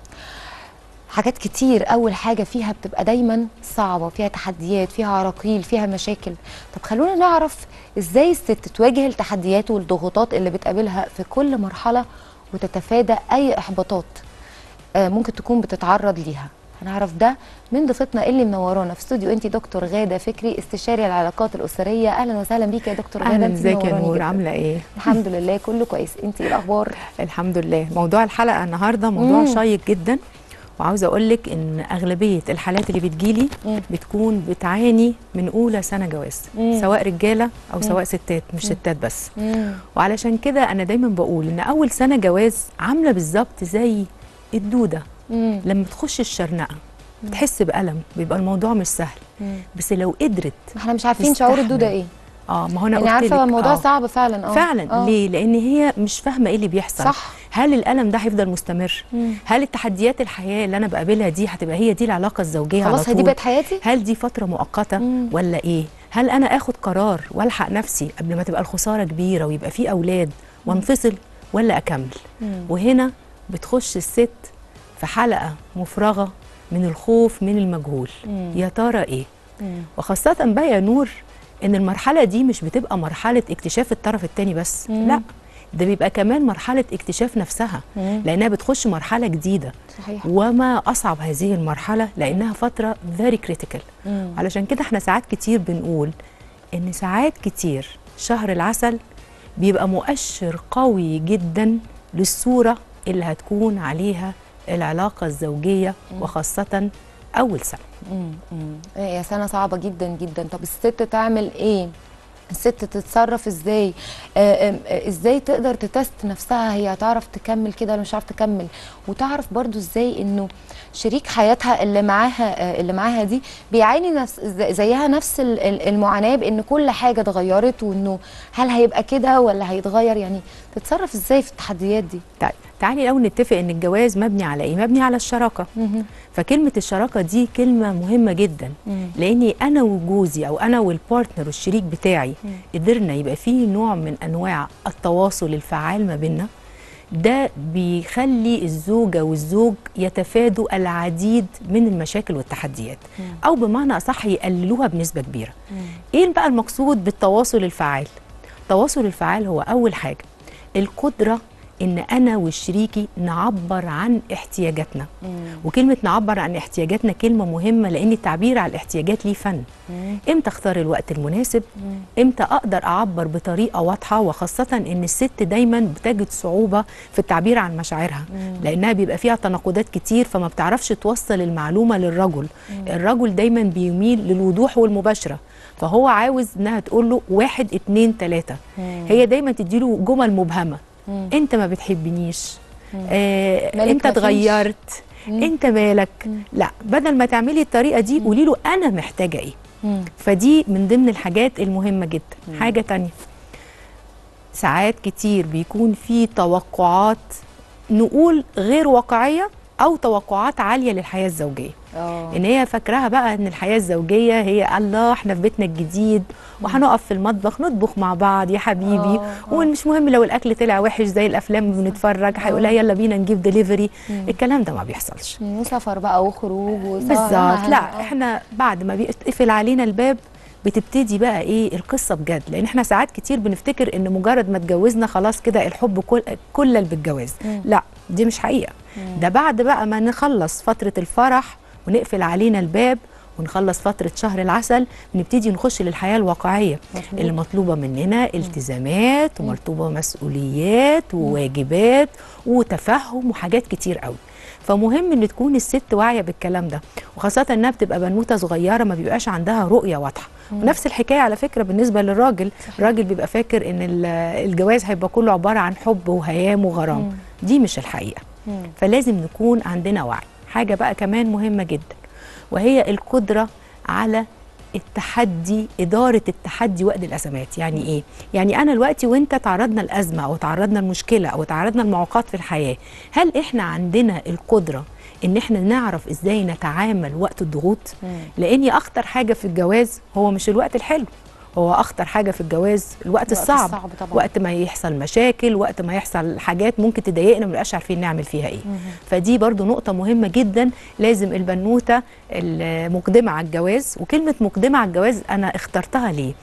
حاجات كتير اول حاجه فيها بتبقى دايما صعبه فيها تحديات فيها عراقيل فيها مشاكل طب خلونا نعرف ازاي الست تواجه التحديات والضغوطات اللي بتقابلها في كل مرحله وتتفادى اي احباطات آه، ممكن تكون بتتعرض ليها هنعرف ده من ضيفتنا اللي منورانا في استوديو انت دكتور غاده فكري استشاري العلاقات الاسريه اهلا وسهلا بيكي يا دكتور غاده اهلا انت ازيك يا منوراني نور جداً. عامله ايه الحمد لله كله كويس انت ايه الاخبار الحمد لله موضوع الحلقه النهارده موضوع مم. شيق جدا وعاوزه اقول لك ان اغلبيه الحالات اللي بتجيلي مم. بتكون بتعاني من اولى سنه جواز مم. سواء رجاله او سواء ستات مش ستات بس مم. وعلشان كده انا دايما بقول ان اول سنه جواز عامله بالظبط زي الدوده مم. لما تخش الشرنقه بتحس بالم بيبقى الموضوع مش سهل مم. بس لو قدرت احنا مش عارفين شعور الدوده تستحمل. ايه اه ما هو انا يعني قلت عارفه لك الموضوع آه. صعب فعلا اه فعلا آه. ليه لان هي مش فاهمه ايه اللي بيحصل صح هل الالم ده هيفضل مستمر مم. هل التحديات الحياه اللي انا بقابلها دي هتبقى هي دي العلاقه الزوجيه على خلاص هي دي طول بقت حياتي هل دي فتره مؤقته مم. ولا ايه هل انا اخد قرار والحق نفسي قبل ما تبقى الخساره كبيره ويبقى في اولاد وانفصل ولا اكمل مم. وهنا بتخش الست في حلقه مفرغه من الخوف من المجهول مم. يا ترى ايه مم. وخاصة بقى يا نور إن المرحلة دي مش بتبقى مرحلة اكتشاف الطرف التاني بس مم. لا ده بيبقى كمان مرحلة اكتشاف نفسها مم. لأنها بتخش مرحلة جديدة صحيح وما أصعب هذه المرحلة لأنها فترة very critical مم. علشان كده احنا ساعات كتير بنقول إن ساعات كتير شهر العسل بيبقى مؤشر قوي جدا للصورة اللي هتكون عليها العلاقة الزوجية وخاصة أول سنة مم. مم. هي سنه صعبه جدا جدا طب الست تعمل ايه الست تتصرف ازاي آه، آم، آه، ازاي تقدر تتست نفسها هي هتعرف تكمل كده ولا مش هتعرف تكمل وتعرف برضو ازاي انه شريك حياتها اللي معاها آه، اللي معاها دي بيعاني نفس زي- زيها نفس ال- ال- المعاناه بان كل حاجه اتغيرت وانه هل هيبقى كده ولا هيتغير يعني تتصرف ازاي في التحديات دي طيب تعالي الاول نتفق ان الجواز مبني على ايه مبني على الشراكه مهم. فكلمه الشراكه دي كلمه مهمه جدا مم. لاني انا وجوزي او انا والبارتنر والشريك بتاعي مم. قدرنا يبقى فيه نوع من انواع التواصل الفعال ما بيننا ده بيخلي الزوجه والزوج يتفادوا العديد من المشاكل والتحديات او بمعنى اصح يقللوها بنسبه كبيره ايه بقى المقصود بالتواصل الفعال التواصل الفعال هو اول حاجه القدره ان انا وشريكي نعبر عن احتياجاتنا وكلمه نعبر عن احتياجاتنا كلمه مهمه لان التعبير عن الاحتياجات ليه فن امتى اختار الوقت المناسب امتى اقدر اعبر بطريقه واضحه وخاصه ان الست دايما بتجد صعوبه في التعبير عن مشاعرها لانها بيبقى فيها تناقضات كتير فما بتعرفش توصل المعلومه للرجل الرجل دايما بيميل للوضوح والمباشره فهو عاوز انها تقول له واحد اتنين تلاته هي دايما تديله جمل مبهمه مم. انت ما بتحبنيش آه مالك انت مفيش. اتغيرت مم. انت مالك مم. لا بدل ما تعملي الطريقه دي قولي له انا محتاجه ايه مم. فدي من ضمن الحاجات المهمه جدا حاجه تانية ساعات كتير بيكون في توقعات نقول غير واقعيه او توقعات عاليه للحياه الزوجيه اه ان هي فاكراها بقى ان الحياه الزوجيه هي الله احنا في بيتنا الجديد وهنقف في المطبخ نطبخ مع بعض يا حبيبي آه، آه. ومش مهم لو الاكل طلع وحش زي الافلام اللي بنتفرج هيقولها يلا بينا نجيب دليفري الكلام ده ما بيحصلش مم. وسفر بقى وخروج وسهر بالظبط لا آه. احنا بعد ما بيتقفل علينا الباب بتبتدي بقى ايه القصه بجد لان احنا ساعات كتير بنفتكر ان مجرد ما اتجوزنا خلاص كده الحب كل كل بالجواز مم. لا دي مش حقيقه ده بعد بقى ما نخلص فتره الفرح ونقفل علينا الباب ونخلص فترة شهر العسل بنبتدي نخش للحياة الواقعية مظبوط. اللي مطلوبة مننا التزامات ومطلوبة مسؤوليات وواجبات وتفهم وحاجات كتير قوي فمهم ان تكون الست واعيه بالكلام ده وخاصه انها بتبقى بنوته صغيره ما بيبقاش عندها رؤيه واضحه ونفس الحكايه على فكره بالنسبه للراجل الراجل بيبقى فاكر ان ال- الجواز هيبقى كله عباره عن حب وهيام وغرام دي مش الحقيقه مم. فلازم نكون عندنا وعي حاجه بقى كمان مهمه جدا وهي القدره على التحدي إدارة التحدي وقت الأزمات يعني إيه؟ يعني أنا دلوقتي وأنت تعرضنا لأزمة أو تعرضنا لمشكلة أو تعرضنا لمعوقات في الحياة هل إحنا عندنا القدرة إن إحنا نعرف إزاي نتعامل وقت الضغوط؟ لأني أخطر حاجة في الجواز هو مش الوقت الحلو هو أخطر حاجة في الجواز الوقت الوقت الصعب, الصعب طبعاً. وقت ما يحصل مشاكل وقت ما يحصل حاجات ممكن تضايقنا مبقاش عارفين نعمل فيها ايه فدي برضو نقطة مهمة جدا لازم البنوتة المقدمة على الجواز وكلمة مقدمة على الجواز أنا اخترتها ليه؟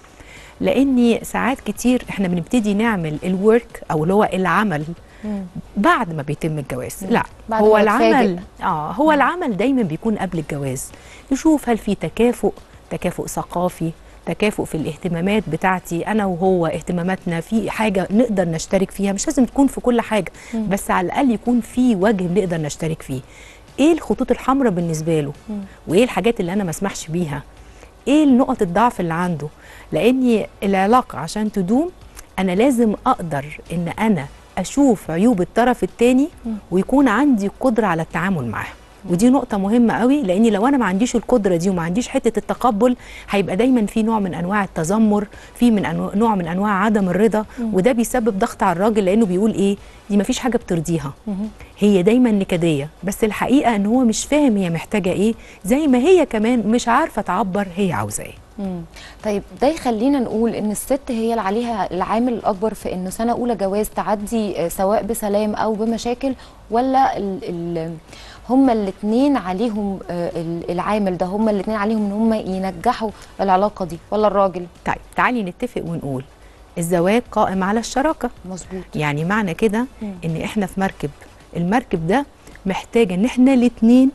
لأني ساعات كتير احنا بنبتدي نعمل الورك أو اللي هو العمل مم. بعد ما بيتم الجواز لا بعد هو ما العمل نتفاجئ. اه هو العمل دايما بيكون قبل الجواز نشوف هل في تكافؤ تكافؤ ثقافي تكافؤ في الاهتمامات بتاعتي انا وهو اهتماماتنا في حاجه نقدر نشترك فيها مش لازم تكون في كل حاجه بس على الاقل يكون في وجه بنقدر نشترك فيه ايه الخطوط الحمراء بالنسبه له وايه الحاجات اللي انا ما اسمحش بيها ايه النقط الضعف اللي عنده لاني العلاقه عشان تدوم انا لازم اقدر ان انا اشوف عيوب الطرف الثاني ويكون عندي قدره على التعامل معاه ودي نقطة مهمة قوي لأني لو أنا ما عنديش القدرة دي وما عنديش حتة التقبل هيبقى دايما في نوع من أنواع التذمر في من أنواع نوع من أنواع عدم الرضا وده بيسبب ضغط على الراجل لأنه بيقول إيه دي ما فيش حاجة بترضيها هي دايما نكدية بس الحقيقة إن هو مش فاهم هي محتاجة إيه زي ما هي كمان مش عارفة تعبر هي عاوزة إيه مم. طيب ده يخلينا نقول ان الست هي اللي عليها العامل الاكبر في انه سنه اولى جواز تعدي آه، سواء بسلام او بمشاكل ولا ال ال هما الاثنين عليهم آه، ال- العامل ده هما الاثنين عليهم ان هما ينجحوا العلاقه دي ولا الراجل طيب تعالي نتفق ونقول الزواج قائم على الشراكة مظبوط يعني معنى كده مم. ان احنا في مركب المركب ده محتاجه ان احنا الاتنين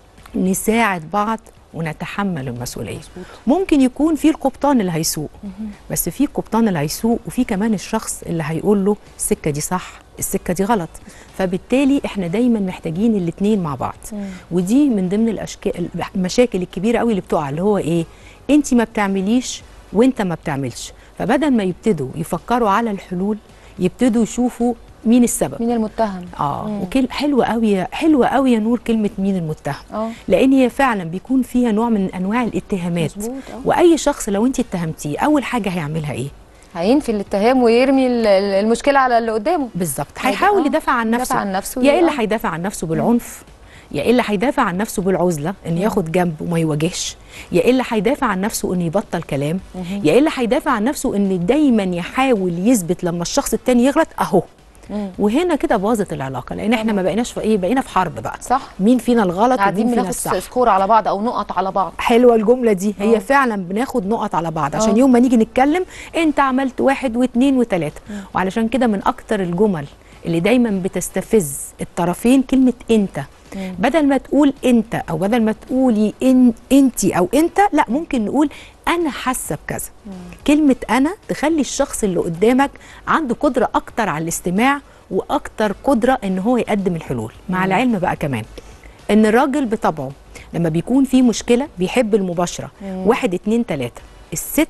نساعد بعض ونتحمل المسؤوليه مظبوط ممكن يكون في القبطان اللي هيسوق بس في القبطان اللي هيسوق وفي كمان الشخص اللي هيقول له السكه دي صح السكه دي غلط فبالتالي احنا دايما محتاجين الاتنين مع بعض مم. ودي من ضمن الاشكال المشاكل الكبيره قوي اللي بتقع اللي هو ايه انت ما بتعمليش وانت ما بتعملش فبدل ما يبتدوا يفكروا على الحلول يبتدوا يشوفوا مين السبب مين المتهم اه مم. وكل حلوه قوي حلوه قوي يا نور كلمه مين المتهم اه لان هي فعلا بيكون فيها نوع من انواع الاتهامات مظبوط اه واي شخص لو انت اتهمتيه اول حاجه هيعملها ايه هينفي الاتهام ويرمي ال- ال- المشكله على اللي قدامه بالظبط هيبقى- هيحاول آه، يدافع عن يدافع نفسه عن نفسه يا وي- الا آه. هيدافع عن نفسه بالعنف يا الا هيدافع عن نفسه بالعزله ان ياخد جنب وما يواجهش يا الا هيدافع عن نفسه ان يبطل كلام يا الا هيدافع عن نفسه ان دايما يحاول يثبت لما الشخص التاني يغلط اهو مم. وهنا كده باظت العلاقه لان احنا ما بقيناش في ايه بقينا في حرب بقى صح مين فينا الغلط قاعدين ومين فينا بناخد الصح سكور على بعض او نقط على بعض حلوه الجمله دي هي آه. فعلا بناخد نقط على بعض آه. عشان يوم ما نيجي نتكلم انت عملت واحد واثنين وثلاثه وعلشان كده من اكتر الجمل اللي دايما بتستفز الطرفين كلمه انت مم. بدل ما تقول انت او بدل ما تقولي ان انتي او انت لا ممكن نقول انا حاسه بكذا كلمه انا تخلي الشخص اللي قدامك عنده قدره اكتر على الاستماع واكتر قدره ان هو يقدم الحلول مع العلم بقى كمان ان الراجل بطبعه لما بيكون في مشكله بيحب المباشره واحد اتنين تلاته الست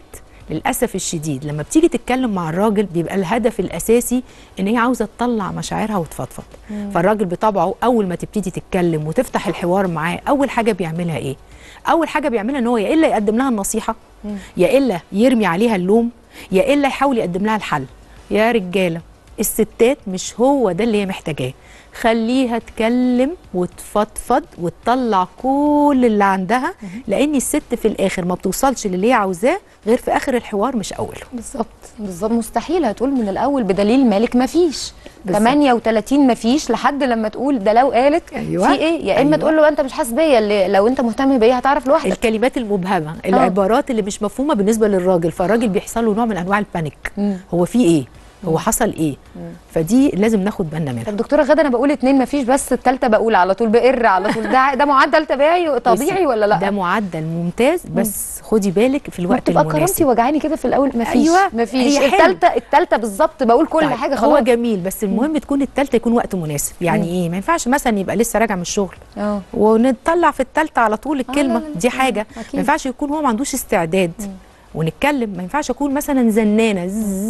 للاسف الشديد لما بتيجي تتكلم مع الراجل بيبقى الهدف الاساسي ان هي عاوزه تطلع مشاعرها وتفضفض فالراجل بطبعه اول ما تبتدي تتكلم وتفتح الحوار معاه اول حاجه بيعملها ايه اول حاجه بيعملها ان هو يا الا يقدم لها النصيحه يا الا يرمي عليها اللوم يا الا يحاول يقدم لها الحل يا رجاله الستات مش هو ده اللي هي محتاجاه خليها تكلم وتفضفض وتطلع كل اللي عندها لان الست في الاخر ما بتوصلش للي هي عاوزاه غير في اخر الحوار مش اوله بالظبط بالظبط مستحيل هتقول من الاول بدليل مالك ما فيش بالظبط. 38 ما فيش لحد لما تقول ده لو قالت أيوة. في ايه يا اما أيوة. تقول له انت مش حاسس بيا اللي لو انت مهتم بيا هتعرف لوحدك الكلمات المبهمه العبارات اللي مش مفهومه بالنسبه للراجل فالراجل بيحصل له نوع من انواع البانيك مم. هو في ايه هو حصل ايه فدي لازم ناخد بالنا منها طب دكتوره غدا انا بقول اتنين ما فيش بس التالتة بقول على طول بقر على طول ده ده معدل طبيعي طبيعي بصي، ولا لا ده معدل ممتاز بس خدي بالك في الوقت بتبقى كرامتي المناسب وجعاني كده في الاول ما فيش أيوة، ما فيش هي حلو. التالتة التالتة بالظبط بقول كل طيب، حاجه هو خلاص جميل بس المهم تكون التالتة يكون وقت مناسب يعني ايه ما ينفعش مثلا يبقى لسه راجع من الشغل اه ونطلع في التالتة على طول الكلمه لا، لا، دي لا، حاجه أكيد. ما ينفعش يكون هو ما عندوش استعداد ونتكلم ما ينفعش اكون مثلا زنانه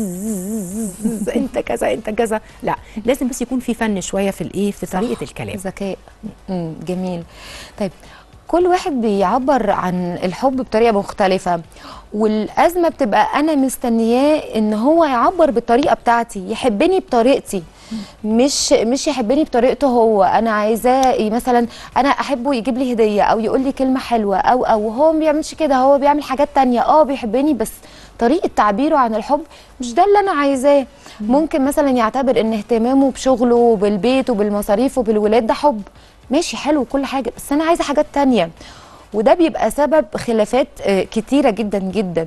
زز- انت كذا انت كذا لا لازم بس يكون في فن شويه في الايه في طريقه الكلام ذكاء مم، جميل طيب كل واحد بيعبر عن الحب بطريقه مختلفه والازمه بتبقى انا مستنياه ان هو يعبر بالطريقه بتاعتي يحبني بطريقتي مش مش يحبني بطريقته هو انا عايزاه ي- مثلا انا احبه يجيب لي هديه او يقول لي كلمه حلوه او او هو ما بيعملش كده هو بيعمل حاجات تانية اه بيحبني بس طريقه تعبيره عن الحب مش ده اللي انا عايزاه ممكن مثلا يعتبر ان اهتمامه بشغله وبالبيت وبالمصاريف وبالولاد ده حب ماشي حلو وكل حاجه بس انا عايزه حاجات تانية وده بيبقى سبب خلافات آه، كتيره جدا جدا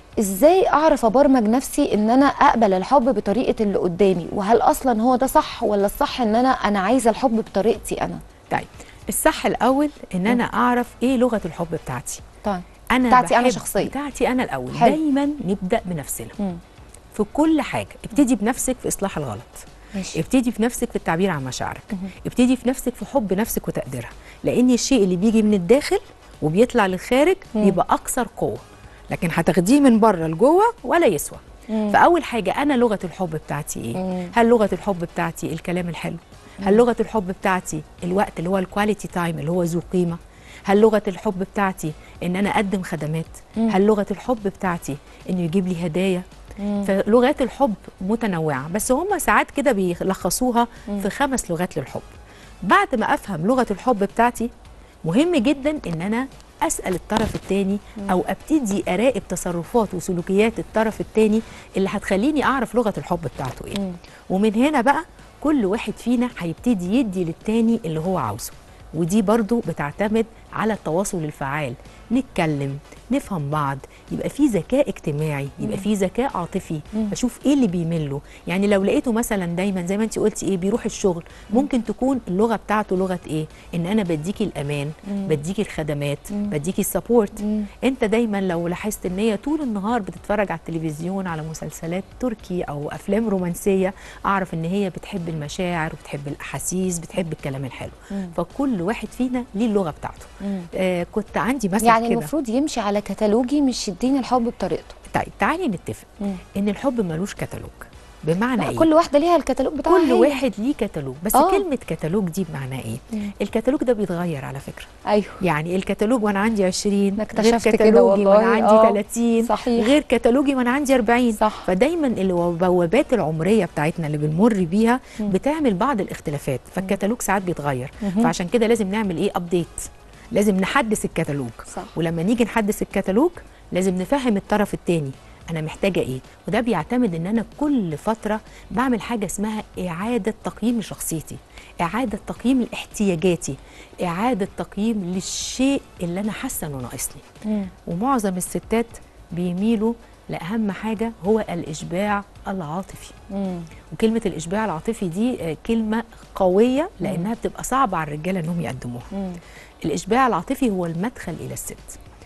ازاي اعرف ابرمج نفسي ان انا اقبل الحب بطريقه اللي قدامي وهل اصلا هو ده صح ولا الصح ان انا انا عايزه الحب بطريقتي انا طيب الصح الاول ان انا اعرف ايه لغه الحب بتاعتي طيب انا بتاعتي أنا بحب- شخصيا. بتاعتي انا الاول حلو. دايما نبدا بنفسنا مم. في كل حاجه ابتدي بنفسك في اصلاح الغلط ماشي ابتدي في نفسك في التعبير عن مشاعرك ابتدي في نفسك في حب نفسك وتقديرها لان الشيء اللي بيجي من الداخل وبيطلع للخارج بيبقى اكثر قوه لكن هتاخديه من بره لجوه ولا يسوى فاول حاجه انا لغه الحب بتاعتي ايه مم. هل لغه الحب بتاعتي الكلام الحلو هل لغه الحب بتاعتي الوقت اللي هو الكواليتي تايم اللي هو ذو قيمه هل لغه الحب بتاعتي ان انا اقدم خدمات هل لغه الحب بتاعتي انه يجيب لي هدايا فلغات الحب متنوعه بس هم ساعات كده بيلخصوها في خمس لغات للحب بعد ما افهم لغه الحب بتاعتي مهم جدا ان انا اسال الطرف الثاني او ابتدي اراقب تصرفات وسلوكيات الطرف الثاني اللي هتخليني اعرف لغه الحب بتاعته ايه ومن هنا بقى كل واحد فينا هيبتدي يدي للتاني اللي هو عاوزه ودي برضو بتعتمد على التواصل الفعال نتكلم نفهم بعض يبقى في ذكاء اجتماعي يبقى في ذكاء عاطفي بشوف ايه اللي بيمله يعني لو لقيته مثلا دايما زي ما انت قلتي ايه بيروح الشغل ممكن تكون اللغه بتاعته لغه ايه ان انا بديكي الامان بديكي الخدمات بديكي السبورت انت دايما لو لاحظت ان هي طول النهار بتتفرج على التلفزيون على مسلسلات تركي او افلام رومانسيه اعرف ان هي بتحب المشاعر وبتحب الاحاسيس بتحب الكلام الحلو فكل واحد فينا ليه اللغه بتاعته آه كنت عندي مثلا يعني كده المفروض يمشي على كتالوجي مش يديني الحب بطريقته طيب تعالي نتفق مم. ان الحب ملوش كتالوج بمعنى لا ايه كل واحده ليها الكتالوج بتاعها كل هي. واحد ليه كتالوج بس آه. أوه. كلمه كتالوج دي بمعنى ايه مم. الكتالوج ده بيتغير على فكره ايوه يعني الكتالوج وانا عندي 20 أنا غير اكتشفت كده كتالوجي والله. وانا عندي آه. 30 صحيح. غير كتالوجي وانا عندي 40 صح. فدايما البوابات العمريه بتاعتنا اللي بنمر بيها بتعمل بعض الاختلافات فالكتالوج ساعات بيتغير فعشان كده لازم نعمل ايه ابديت لازم نحدث الكتالوج صح. ولما نيجي نحدث الكتالوج لازم نفهم الطرف الثاني انا محتاجه ايه وده بيعتمد ان انا كل فتره بعمل حاجه اسمها اعاده تقييم لشخصيتي اعاده تقييم لاحتياجاتي اعاده تقييم للشيء اللي انا حاسه انه ناقصني مم. ومعظم الستات بيميلوا لاهم حاجه هو الاشباع العاطفي مم. وكلمه الاشباع العاطفي دي آه، كلمه قويه لانها بتبقى صعبه على الرجاله انهم يقدموها مم. الاشباع العاطفي هو المدخل الى الست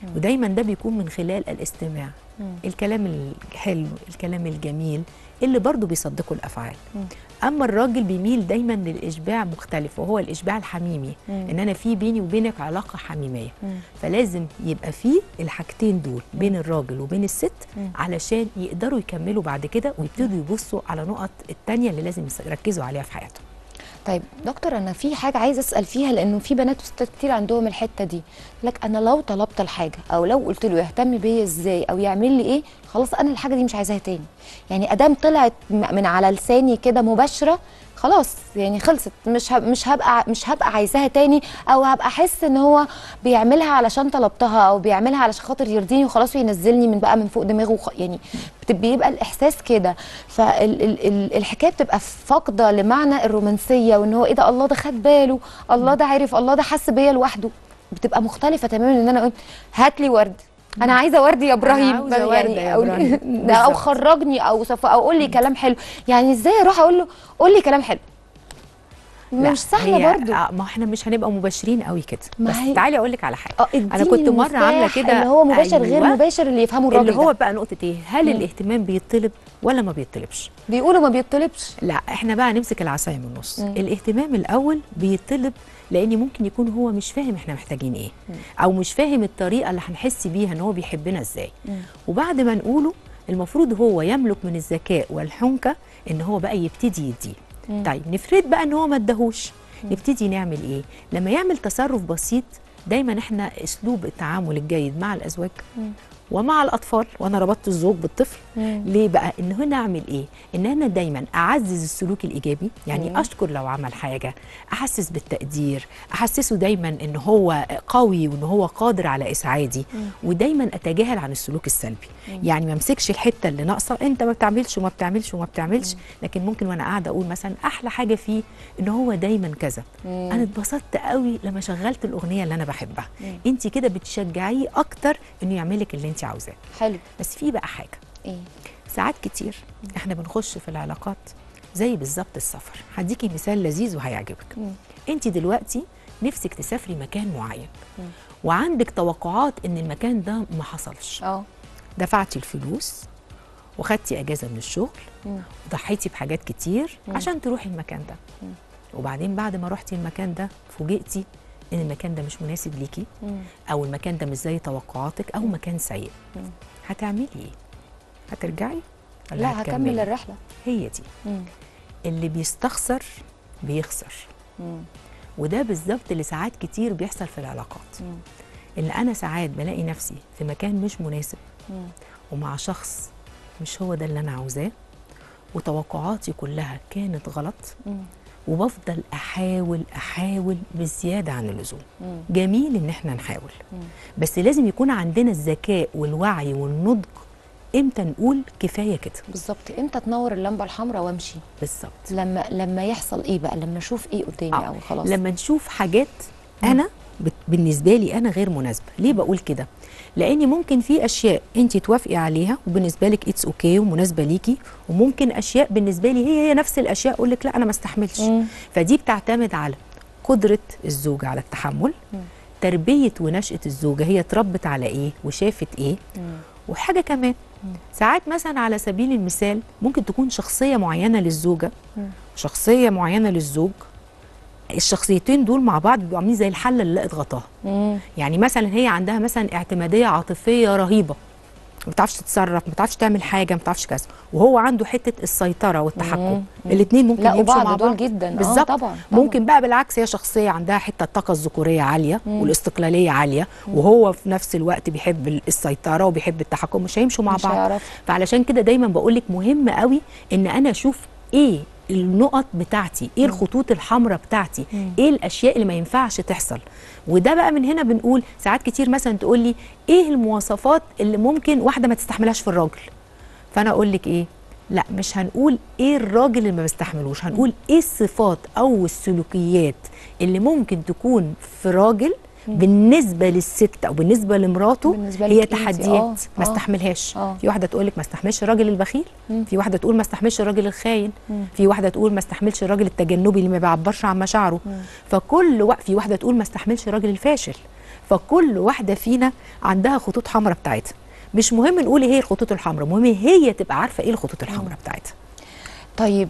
ودايما ده بيكون من خلال الاستماع الكلام الحلو الكلام الجميل اللي برضه بيصدقوا الافعال اما الراجل بيميل دايما للاشباع مختلف وهو الاشباع الحميمي ان انا في بيني وبينك علاقه حميميه فلازم يبقى في الحاجتين دول بين الراجل وبين الست علشان يقدروا يكملوا بعد كده ويبتدوا يبصوا على نقط التانية اللي لازم يركزوا عليها في حياتهم طيب دكتور انا في حاجه عايزه اسال فيها لانه في بنات وستات كتير عندهم الحته دي لك انا لو طلبت الحاجه او لو قلت له يهتم بيا ازاي او يعمل لي ايه خلاص انا الحاجه دي مش عايزاها تاني يعني ادام طلعت م- من على لساني كده مباشره خلاص يعني خلصت مش هب مش هبقى مش هبقى عايزاها تاني او هبقى احس ان هو بيعملها علشان طلبتها او بيعملها علشان خاطر يرضيني وخلاص وينزلني من بقى من فوق دماغه وخ... يعني بت- بيبقى الاحساس كده فالحكايه بتبقى فاقده لمعنى الرومانسيه وان هو ايه ده الله ده خد باله الله ده عرف الله ده حس بيا لوحده بتبقى مختلفه تماما ان انا اقول هات لي ورد انا عايزه ورد يا ابراهيم عاوزة وردة يا أو- إبراهيم. ده او بالظبط. خرجني او صف او قول لي كلام حلو يعني ازاي اروح اقول له قول لي كلام حلو لا، مش سهله هي- برضو آه، ما احنا مش هنبقى مباشرين قوي كده ما بس هي- تعالي اقول لك على حاجه اه انا اديني كنت مره المفتاح عامله كده اللي هو مباشر غير أيوة. مباشر اللي يفهمه الراجل اللي هو ده. بقى نقطه ايه هل مم. الاهتمام بيطلب ولا ما بيطلبش بيقولوا ما بيطلبش لا احنا بقى نمسك العصايه من النص مم. الاهتمام الاول بيطلب لان ممكن يكون هو مش فاهم احنا محتاجين ايه او مش فاهم الطريقه اللي هنحس بيها ان هو بيحبنا ازاي وبعد ما نقوله المفروض هو يملك من الذكاء والحنكه ان هو بقى يبتدي يديه طيب نفرض بقى ان هو ما اداهوش نبتدي نعمل ايه لما يعمل تصرف بسيط دايما احنا اسلوب التعامل الجيد مع الازواج ومع الاطفال وانا ربطت الزوج بالطفل ليه بقى ان هنا اعمل ايه ان انا دايما اعزز السلوك الايجابي يعني اشكر لو عمل حاجه احسس بالتقدير احسسه دايما ان هو قوي وان هو قادر على اسعادي ودايما اتجاهل عن السلوك السلبي يعني ما امسكش الحته اللي ناقصه انت ما بتعملش وما بتعملش وما بتعملش لكن ممكن وانا قاعده اقول مثلا احلى حاجه فيه ان هو دايما كذا انا اتبسطت قوي لما شغلت الاغنيه اللي انا بحبها انت كده بتشجعيه اكتر انه يعملك اللي انت عاوزاه حلو بس في بقى حاجه ايه ساعات كتير احنا بنخش في العلاقات زي بالظبط السفر هديكي مثال لذيذ وهيعجبك انت دلوقتي نفسك تسافري مكان معين وعندك توقعات ان المكان ده ما حصلش اه دفعتي الفلوس وخدتي اجازه من الشغل وضحيتي بحاجات كتير عشان تروحي المكان ده وبعدين بعد ما رحتي المكان ده فوجئتي ان المكان ده مش مناسب ليكي او المكان ده مش زي توقعاتك او مكان سيء هتعملي ايه هترجعي ولا لا هتكملي؟ هكمل الرحله هي دي مم. اللي بيستخسر بيخسر مم. وده بالظبط اللي ساعات كتير بيحصل في العلاقات مم. ان انا ساعات بلاقي نفسي في مكان مش مناسب مم. ومع شخص مش هو ده اللي انا عاوزاه وتوقعاتي كلها كانت غلط مم. وبفضل احاول احاول بزياده عن اللزوم مم. جميل ان احنا نحاول بس لازم يكون عندنا الذكاء والوعي والنضج امتى نقول كفايه كده بالظبط امتى تنور اللمبه الحمراء وامشي بالظبط لما لما يحصل ايه بقى لما اشوف ايه قدامي آه، او خلاص لما نشوف حاجات انا بت- بالنسبه لي انا غير مناسبه ليه بقول كده لاني ممكن في اشياء انت توافقي عليها وبالنسبه لك اتس اوكي ومناسبه ليكي وممكن اشياء بالنسبه لي هي هي نفس الاشياء اقول لك لا انا ما استحملش مم. فدي بتعتمد على قدره الزوجه على التحمل تربيه ونشاه الزوجه هي اتربت على ايه وشافت ايه وحاجه كمان ساعات مثلا على سبيل المثال ممكن تكون شخصيه معينه للزوجه شخصيه معينه للزوج الشخصيتين دول مع بعض بيبقوا عاملين زي الحله اللي لقت غطاها مم. يعني مثلا هي عندها مثلا اعتماديه عاطفيه رهيبه ما بتعرفش تتصرف ما بتعرفش تعمل حاجه ما بتعرفش كذا وهو عنده حته السيطره والتحكم الاثنين ممكن لا يمشوا وبعض مع دول بعض جدا. آه، بالظبط طبعاً، طبعاً. ممكن بقى بالعكس هي شخصيه عندها حته الطاقه الذكوريه عاليه والاستقلاليه عاليه وهو في نفس الوقت بيحب السيطره وبيحب التحكم مش هيمشوا مع مش بعض هيعرفوا. فعلشان كده دايما بقول لك مهم قوي ان انا اشوف ايه النقط بتاعتي ايه الخطوط الحمراء بتاعتي ايه الاشياء اللي ما ينفعش تحصل وده بقى من هنا بنقول ساعات كتير مثلا تقول لي ايه المواصفات اللي ممكن واحده ما تستحملهاش في الراجل فانا اقول لك ايه لا مش هنقول ايه الراجل اللي ما بيستحملوش هنقول ايه الصفات او السلوكيات اللي ممكن تكون في راجل بالنسبه للست او بالنسبه لمراته بالنسبة هي لك أنت، تحديات آه، ما آه. استحملهاش آه. في واحده تقول لك ما استحملش الراجل البخيل في واحده تقول ما استحملش الراجل الخاين في واحده تقول ما استحملش الراجل التجنبي اللي ما بيعبرش عن مشاعره فكل وقت في واحده تقول ما استحملش الراجل الفاشل فكل واحده فينا عندها خطوط حمراء بتاعتها مش مهم نقول ايه هي الخطوط الحمراء مهم هي تبقى عارفه ايه الخطوط الحمراء بتاعتها طيب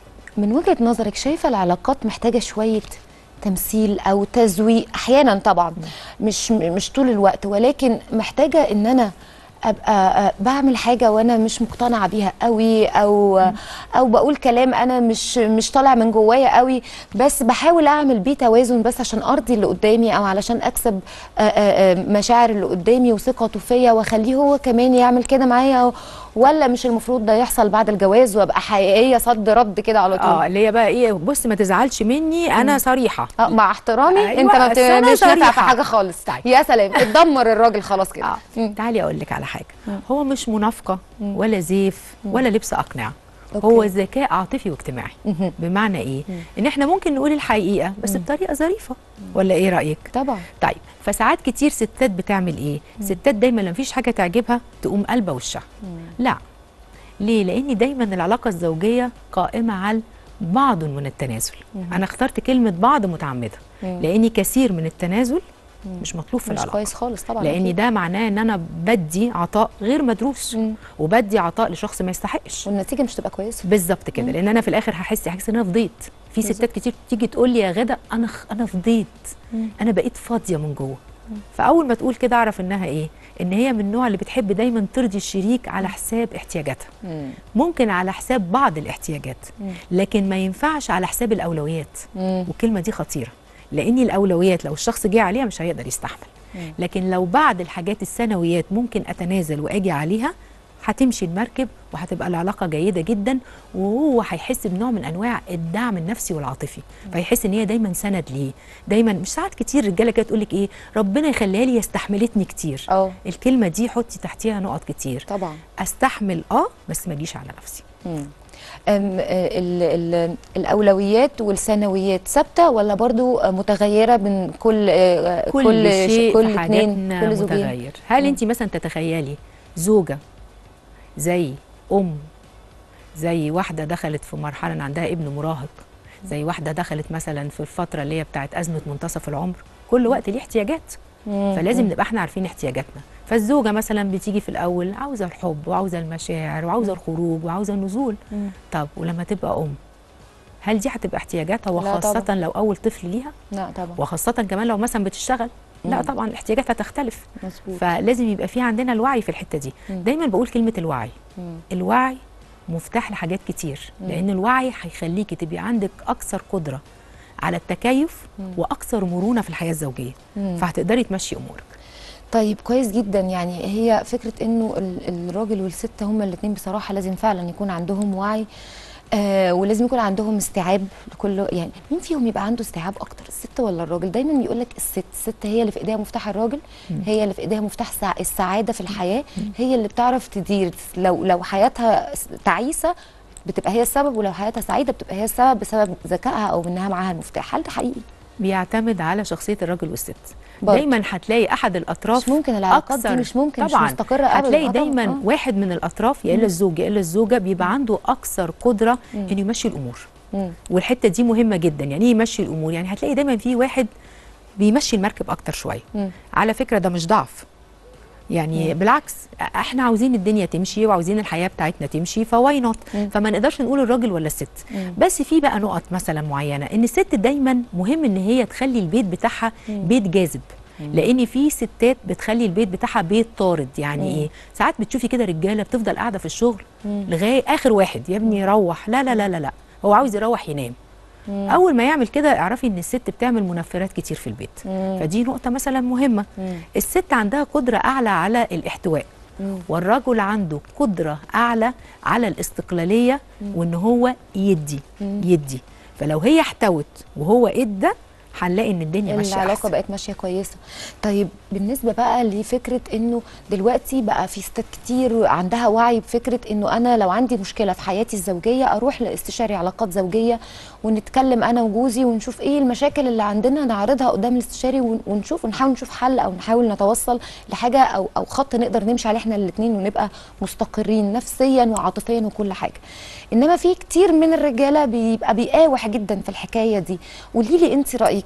من وجهة نظرك شايفة العلاقات محتاجة شوية تمثيل او تزويق احيانا طبعا مش مش طول الوقت ولكن محتاجة ان انا ابقى آه، بعمل حاجه وانا مش مقتنعه بيها قوي او او بقول كلام انا مش مش طالع من جوايا قوي بس بحاول اعمل بيه توازن بس عشان ارضي اللي قدامي او علشان اكسب آه، آه، آه، مشاعر اللي قدامي وثقته فيا واخليه هو كمان يعمل كده معايا ولا مش المفروض ده يحصل بعد الجواز وابقى حقيقيه صد رد كده على طول اه اللي هي بقى ايه بص ما تزعلش مني انا صريحه اه مع احترامي أيوة، انت ما بت... أصل أنا مش نافع في صريحة. حاجه خالص طيب. يا سلام اتدمر الراجل خلاص كده اه مم. تعالي اقول لك على حاجه هو مش منافقه ولا زيف ولا لبس اقنعه أوكي. هو ذكاء عاطفي واجتماعي مهم. بمعنى ايه ان احنا ممكن نقول الحقيقه بس بطريقه ظريفه ولا ايه رايك طبعا طيب فساعات كتير ستات بتعمل ايه ستات دايما لما فيش حاجه تعجبها تقوم قلبه وشها لا ليه لان دايما العلاقه الزوجيه قائمه على بعض من التنازل انا اخترت كلمه بعض متعمده لان كثير من التنازل مش مطلوب في مش العلاقه كويس خالص طبعا لان أكيد. ده معناه ان انا بدي عطاء غير مدروس مم. وبدي عطاء لشخص ما يستحقش والنتيجه مش تبقى كويسه بالظبط كده لان انا في الاخر هحس هحس ان انا فضيت في ستات كتير تيجي تقول لي يا غدا انا خ- انا فضيت انا بقيت فاضيه من جوه فاول ما تقول كده اعرف انها ايه ان هي من النوع اللي بتحب دايما ترضي الشريك على حساب احتياجاتها مم. ممكن على حساب بعض الاحتياجات لكن ما ينفعش على حساب الاولويات مم. والكلمه دي خطيره لان الاولويات لو الشخص جه عليها مش هيقدر يستحمل لكن لو بعد الحاجات الثانويات ممكن اتنازل واجي عليها هتمشي المركب وهتبقى العلاقه جيده جدا وهو هيحس بنوع من انواع الدعم النفسي والعاطفي فيحس ان هي دايما سند ليه دايما مش ساعات كتير رجاله كده تقول لك ايه ربنا يخليها لي استحملتني كتير اه الكلمه دي حطي تحتيها نقط كتير طبعا استحمل اه بس ما اجيش على نفسي مم. أم آه، ال ال الاولويات والثانويات ثابته وولا برضو آه، متغيره من كل آه، كل, كل شيء كل في اتنين حاجاتنا كل زوجين متغير هل انت مثلا تتخيلي زوجه زي ام زي واحده دخلت في مرحله ان عندها ابن مراهق زي واحده دخلت مثلا في الفتره اللي هي بتاعت ازمه منتصف العمر كل وقت ليه احتياجات مم. فلازم نبقى احنا عارفين احتياجاتنا فالزوجه مثلا بتيجي في الاول عاوزه الحب وعاوزه المشاعر وعاوزه الخروج وعاوزه النزول مم. طب ولما تبقى ام هل دي هتبقى احتياجاتها لا وخاصه طبعا. لو اول طفل ليها لا طبعا وخاصه كمان لو مثلا بتشتغل لا مم. طبعا الاحتياجات هتختلف مظبوط فلازم يبقى في عندنا الوعي في الحته دي مم. دايما بقول كلمه الوعي مم. الوعي مفتاح لحاجات كتير لان الوعي هيخليكي تبقي عندك اكثر قدره على التكيف واكثر مرونه في الحياه الزوجيه مم. فهتقدري تمشي امورك طيب كويس جدا يعني هي فكره انه ال- الراجل والست هما الاثنين بصراحه لازم فعلا يكون عندهم وعي آه ولازم يكون عندهم استيعاب لكل يعني مين فيهم يبقى عنده استيعاب اكتر الست ولا الراجل دايما يقول لك الست الست هي اللي في ايديها مفتاح الراجل هي اللي في ايديها مفتاح سع... السعاده في الحياه هي اللي بتعرف تدير لو لو حياتها س- تعيسه بتبقى هي السبب ولو حياتها سعيده بتبقى هي السبب بسبب ذكائها او انها معاها المفتاح هل ده حقيقي بيعتمد على شخصيه الراجل والست برضه. دايما هتلاقي احد الاطراف مش ممكن العلاقات دي أكثر- مش ممكن مش طبعا مستقرة أبداً. هتلاقي آه طبعاً، دايما آه. واحد من الاطراف يا الا الزوج يا الا الزوجه بيبقى عنده اكثر قدره انه يمشي الامور مم. والحته دي مهمه جدا يعني ايه يمشي الامور يعني هتلاقي دايما في واحد بيمشي المركب اكتر شويه مم. على فكره ده مش ضعف يعني بالعكس احنا عاوزين الدنيا تمشي وعاوزين الحياه بتاعتنا تمشي فواي نوت فما نقدرش نقول الراجل ولا الست بس في بقى نقط مثلا معينه ان الست دايما مهم ان هي تخلي البيت بتاعها بيت جاذب لان في ستات بتخلي البيت بتاعها بيت طارد يعني ايه ساعات بتشوفي كده رجاله بتفضل قاعده في الشغل لغايه اخر واحد يا ابني روح لا لا لا لا لا هو عاوز يروح ينام اول ما يعمل كده اعرفي ان الست بتعمل منفرات كتير في البيت فدي نقطه مثلا مهمه الست عندها قدره اعلى على الاحتواء والرجل عنده قدره اعلى على الاستقلاليه وان هو يدي يدي فلو هي احتوت وهو ادى هنلاقي ان الدنيا ماشيه العلاقه أحسن. بقت ماشيه كويسه طيب بالنسبه بقى لفكره انه دلوقتي بقى في ستات كتير عندها وعي بفكره انه انا لو عندي مشكله في حياتي الزوجيه اروح لاستشاري علاقات زوجيه ونتكلم انا وجوزي ونشوف ايه المشاكل اللي عندنا نعرضها قدام الاستشاري ون- ونشوف ونحاول نشوف حل او نحاول نتوصل لحاجه او او خط نقدر نمشي عليه احنا الاثنين ونبقى مستقرين نفسيا وعاطفيا وكل حاجه انما في كتير من الرجاله بيبقى بيقاوح جدا في الحكايه دي قولي لي انت رايك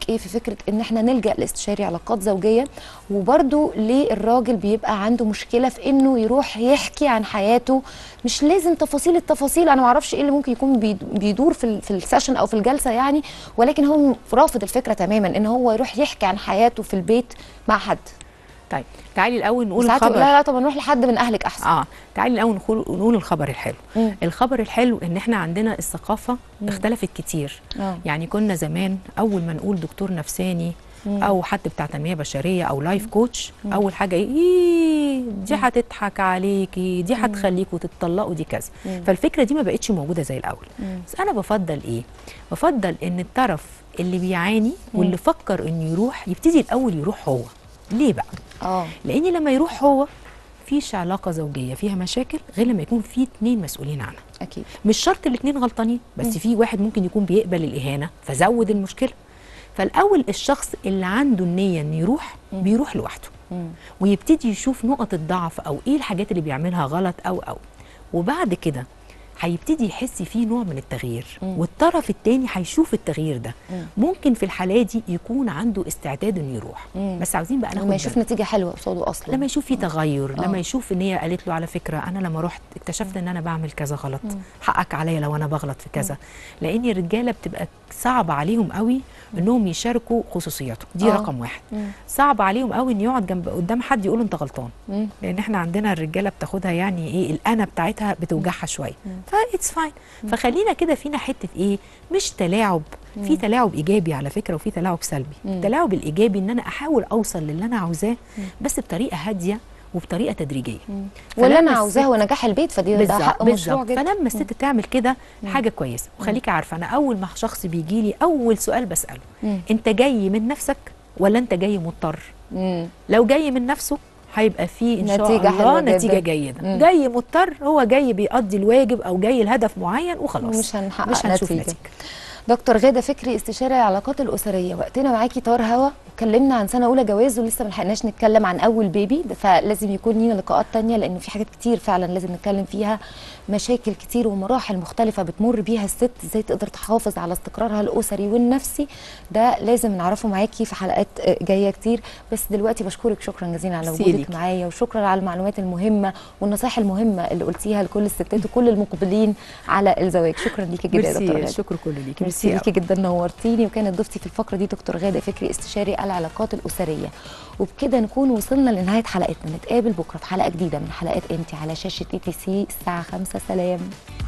رايك ايه في فكره ان احنا نلجا لاستشاري علاقات زوجيه وبرده ليه الراجل بيبقى عنده مشكله في انه يروح يحكي عن حياته مش لازم تفاصيل التفاصيل انا ما اعرفش ايه اللي ممكن يكون بيد- بيدور في ال- في السيشن او في الجلسه يعني ولكن هو رافض الفكره تماما ان هو يروح يحكي عن حياته في البيت مع حد طيب تعالي الاول نقول ساعات يقول الخبر لا لا طب نروح لحد من اهلك احسن اه تعالي الاول نقول نقول الخبر الحلو مم. الخبر الحلو ان احنا عندنا الثقافه اختلفت كتير آه. يعني كنا زمان اول ما نقول دكتور نفساني او حد بتاع تنميه بشريه او لايف كوتش اول حاجه ايه إيه، دي هتضحك عليكي دي هتخليكوا تتطلقوا دي كذا فالفكره دي ما بقتش موجوده زي الاول بس انا بفضل ايه بفضل ان الطرف اللي بيعاني واللي فكر انه يروح يبتدي الاول يروح هو ليه بقى اه لان لما يروح هو فيش علاقه زوجيه فيها مشاكل غير لما يكون في اتنين مسؤولين عنها اكيد مش شرط الاتنين غلطانين بس في واحد ممكن يكون بيقبل الاهانه فزود المشكله فالاول الشخص اللي عنده النيه انه يروح بيروح لوحده ويبتدي يشوف نقط الضعف او ايه الحاجات اللي بيعملها غلط او او وبعد كده هيبتدي يحس فيه نوع من التغيير والطرف التاني هيشوف التغيير ده ممكن في الحالة دي يكون عنده استعداد انه يروح بس عاوزين بقى ناخد لما يشوف بالنا. نتيجه حلوه قصاده اصلا لما يشوف في تغير آه. لما يشوف ان هي قالت له على فكره انا لما رحت اكتشفت ان انا بعمل كذا غلط حقك عليا لو انا بغلط في كذا لان الرجاله بتبقى صعب عليهم قوي انهم يشاركوا خصوصياتهم دي آه. رقم واحد صعب عليهم قوي ان يقعد جنب قدام حد يقول له انت غلطان لان احنا عندنا الرجاله بتاخدها يعني ايه الانا بتاعتها بتوجعها شويه فاتس فاين فخلينا كده فينا حته ايه مش تلاعب في تلاعب ايجابي على فكره وفي تلاعب سلبي التلاعب الايجابي ان انا احاول اوصل للي انا عاوزاه بس بطريقه هاديه وبطريقه تدريجيه واللي انا فلما عاوزاه هو نجاح البيت فدي ده بالظبط حق مشروع بالظبط جدا فلما الست تعمل كده حاجه كويسه وخليكي عارفه انا اول ما شخص بيجي لي اول سؤال بساله مم. انت جاي من نفسك ولا انت جاي مضطر مم. لو جاي من نفسه هيبقى فيه ان شاء نتيجة الله حلوة جداً. نتيجه جيده مم. جاي مضطر هو جاي بيقضي الواجب او جاي لهدف معين وخلاص ومش هنحقق مش هنشوف نتيجة. نتيجه دكتور غاده فكري استشاري العلاقات الاسريه وقتنا معاكي طار هوا واتكلمنا عن سنه اولى جواز ولسه ما لحقناش نتكلم عن اول بيبي فلازم يكون لينا لقاءات تانية لان في حاجات كتير فعلا لازم نتكلم فيها مشاكل كتير ومراحل مختلفه بتمر بيها الست ازاي تقدر تحافظ على استقرارها الاسري والنفسي ده لازم نعرفه معاكي في حلقات آه، جايه كتير بس دلوقتي بشكرك شكرا جزيلا على ميرسي وجودك ليكي. معايا وشكرا على المعلومات المهمه والنصائح المهمه اللي قلتيها لكل الستات وكل المقبلين على الزواج شكرا ليكي جدا يا دكتور ميرسي غاده الشكر كله ليكي ميرسي أوي. ليكي جدا نورتيني وكانت ضيفتي في الفقره دي دكتور غاده فكري استشاري العلاقات الاسريه وبكده نكون وصلنا لنهايه حلقتنا نتقابل بكره في حلقه جديده من حلقات انت على شاشه اي تي سي الساعه 5 سلام